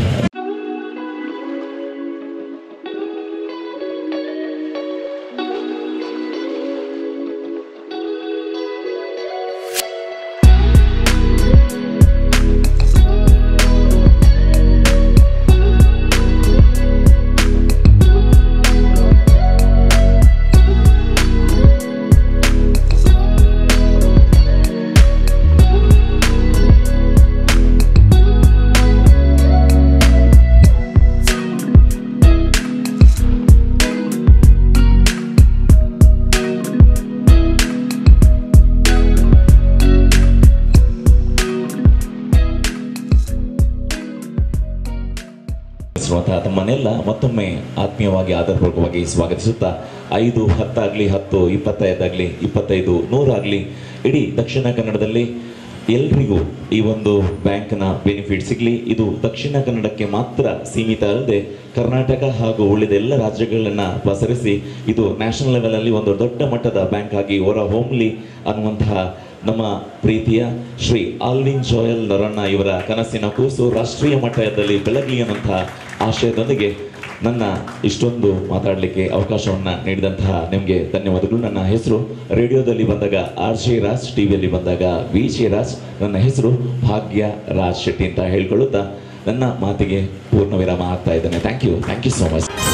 ಶ್ರೀಮಂತ ತಮ್ಮನ್ನೆಲ್ಲ ಮತ್ತೊಮ್ಮೆ ಆತ್ಮೀಯವಾಗಿ ಆದರಪೂರ್ವಕವಾಗಿ ಸ್ವಾಗತಿಸುತ್ತಾ ಐದು ಹತ್ತಾಗ್ಲಿ ಹತ್ತು ಇಪ್ಪತ್ತೈದಾಗ್ಲಿ ಇಪ್ಪತ್ತೈದು ನೂರಾಗ್ಲಿ ಇಡೀ ದಕ್ಷಿಣ ಕನ್ನಡದಲ್ಲಿ ಎಲ್ರಿಗೂ ಈ ಒಂದು ಬ್ಯಾಂಕ್ನ ಬೆನಿಫಿಟ್ ಸಿಗಲಿ ಇದು ದಕ್ಷಿಣ ಕನ್ನಡಕ್ಕೆ ಮಾತ್ರ ಸೀಮಿತ ಅಲ್ಲದೆ ಕರ್ನಾಟಕ ಹಾಗೂ ಉಳಿದ ಎಲ್ಲ ರಾಜ್ಯಗಳನ್ನ ಪಸರಿಸಿ ಇದು ನ್ಯಾಷನಲ್ ಲೆವೆಲಲ್ಲಿ ಒಂದು ದೊಡ್ಡ ಮಟ್ಟದ ಬ್ಯಾಂಕ್ ಆಗಿ ಹೊರ ಹೊಮ್ಮಲಿ ಅನ್ನುವಂತಹ ನಮ್ಮ ಪ್ರೀತಿಯ ಶ್ರೀ ಆಲ್ವಿನ್ ಜೋಯಲ್ ನೊರಣ್ಣ ಇವರ ಕನಸಿನ ಕೂಸು ರಾಷ್ಟ್ರೀಯ ಮಟ್ಟದಲ್ಲಿ ಬೆಳಗಲಿ ಅನ್ನುವಂತಹ ಆಶಯದೊಂದಿಗೆ ನನ್ನ ಇಷ್ಟೊಂದು ಮಾತಾಡಲಿಕ್ಕೆ ಅವಕಾಶವನ್ನು ನೀಡಿದಂತಹ ನಿಮಗೆ ಧನ್ಯವಾದಗಳು ನನ್ನ ಹೆಸರು ರೇಡಿಯೋದಲ್ಲಿ ಬಂದಾಗ ಆರ್ ಜೆ ರಾಜ್ ಟಿವಿಯಲ್ಲಿ ಬಂದಾಗ ವಿ ಜೆ ರಾಜ್ ನನ್ನ ಹೆಸರು ಭಾಗ್ಯ ರಾಜ್ ಶೆಟ್ಟಿ ಅಂತ ಹೇಳ್ಕೊಳ್ಳುತ್ತಾ ನನ್ನ ಮಾತಿಗೆ ಪೂರ್ಣ ವಿರಾಮ ಆಗ್ತಾ ಇದ್ದೇನೆ thank you thank you so much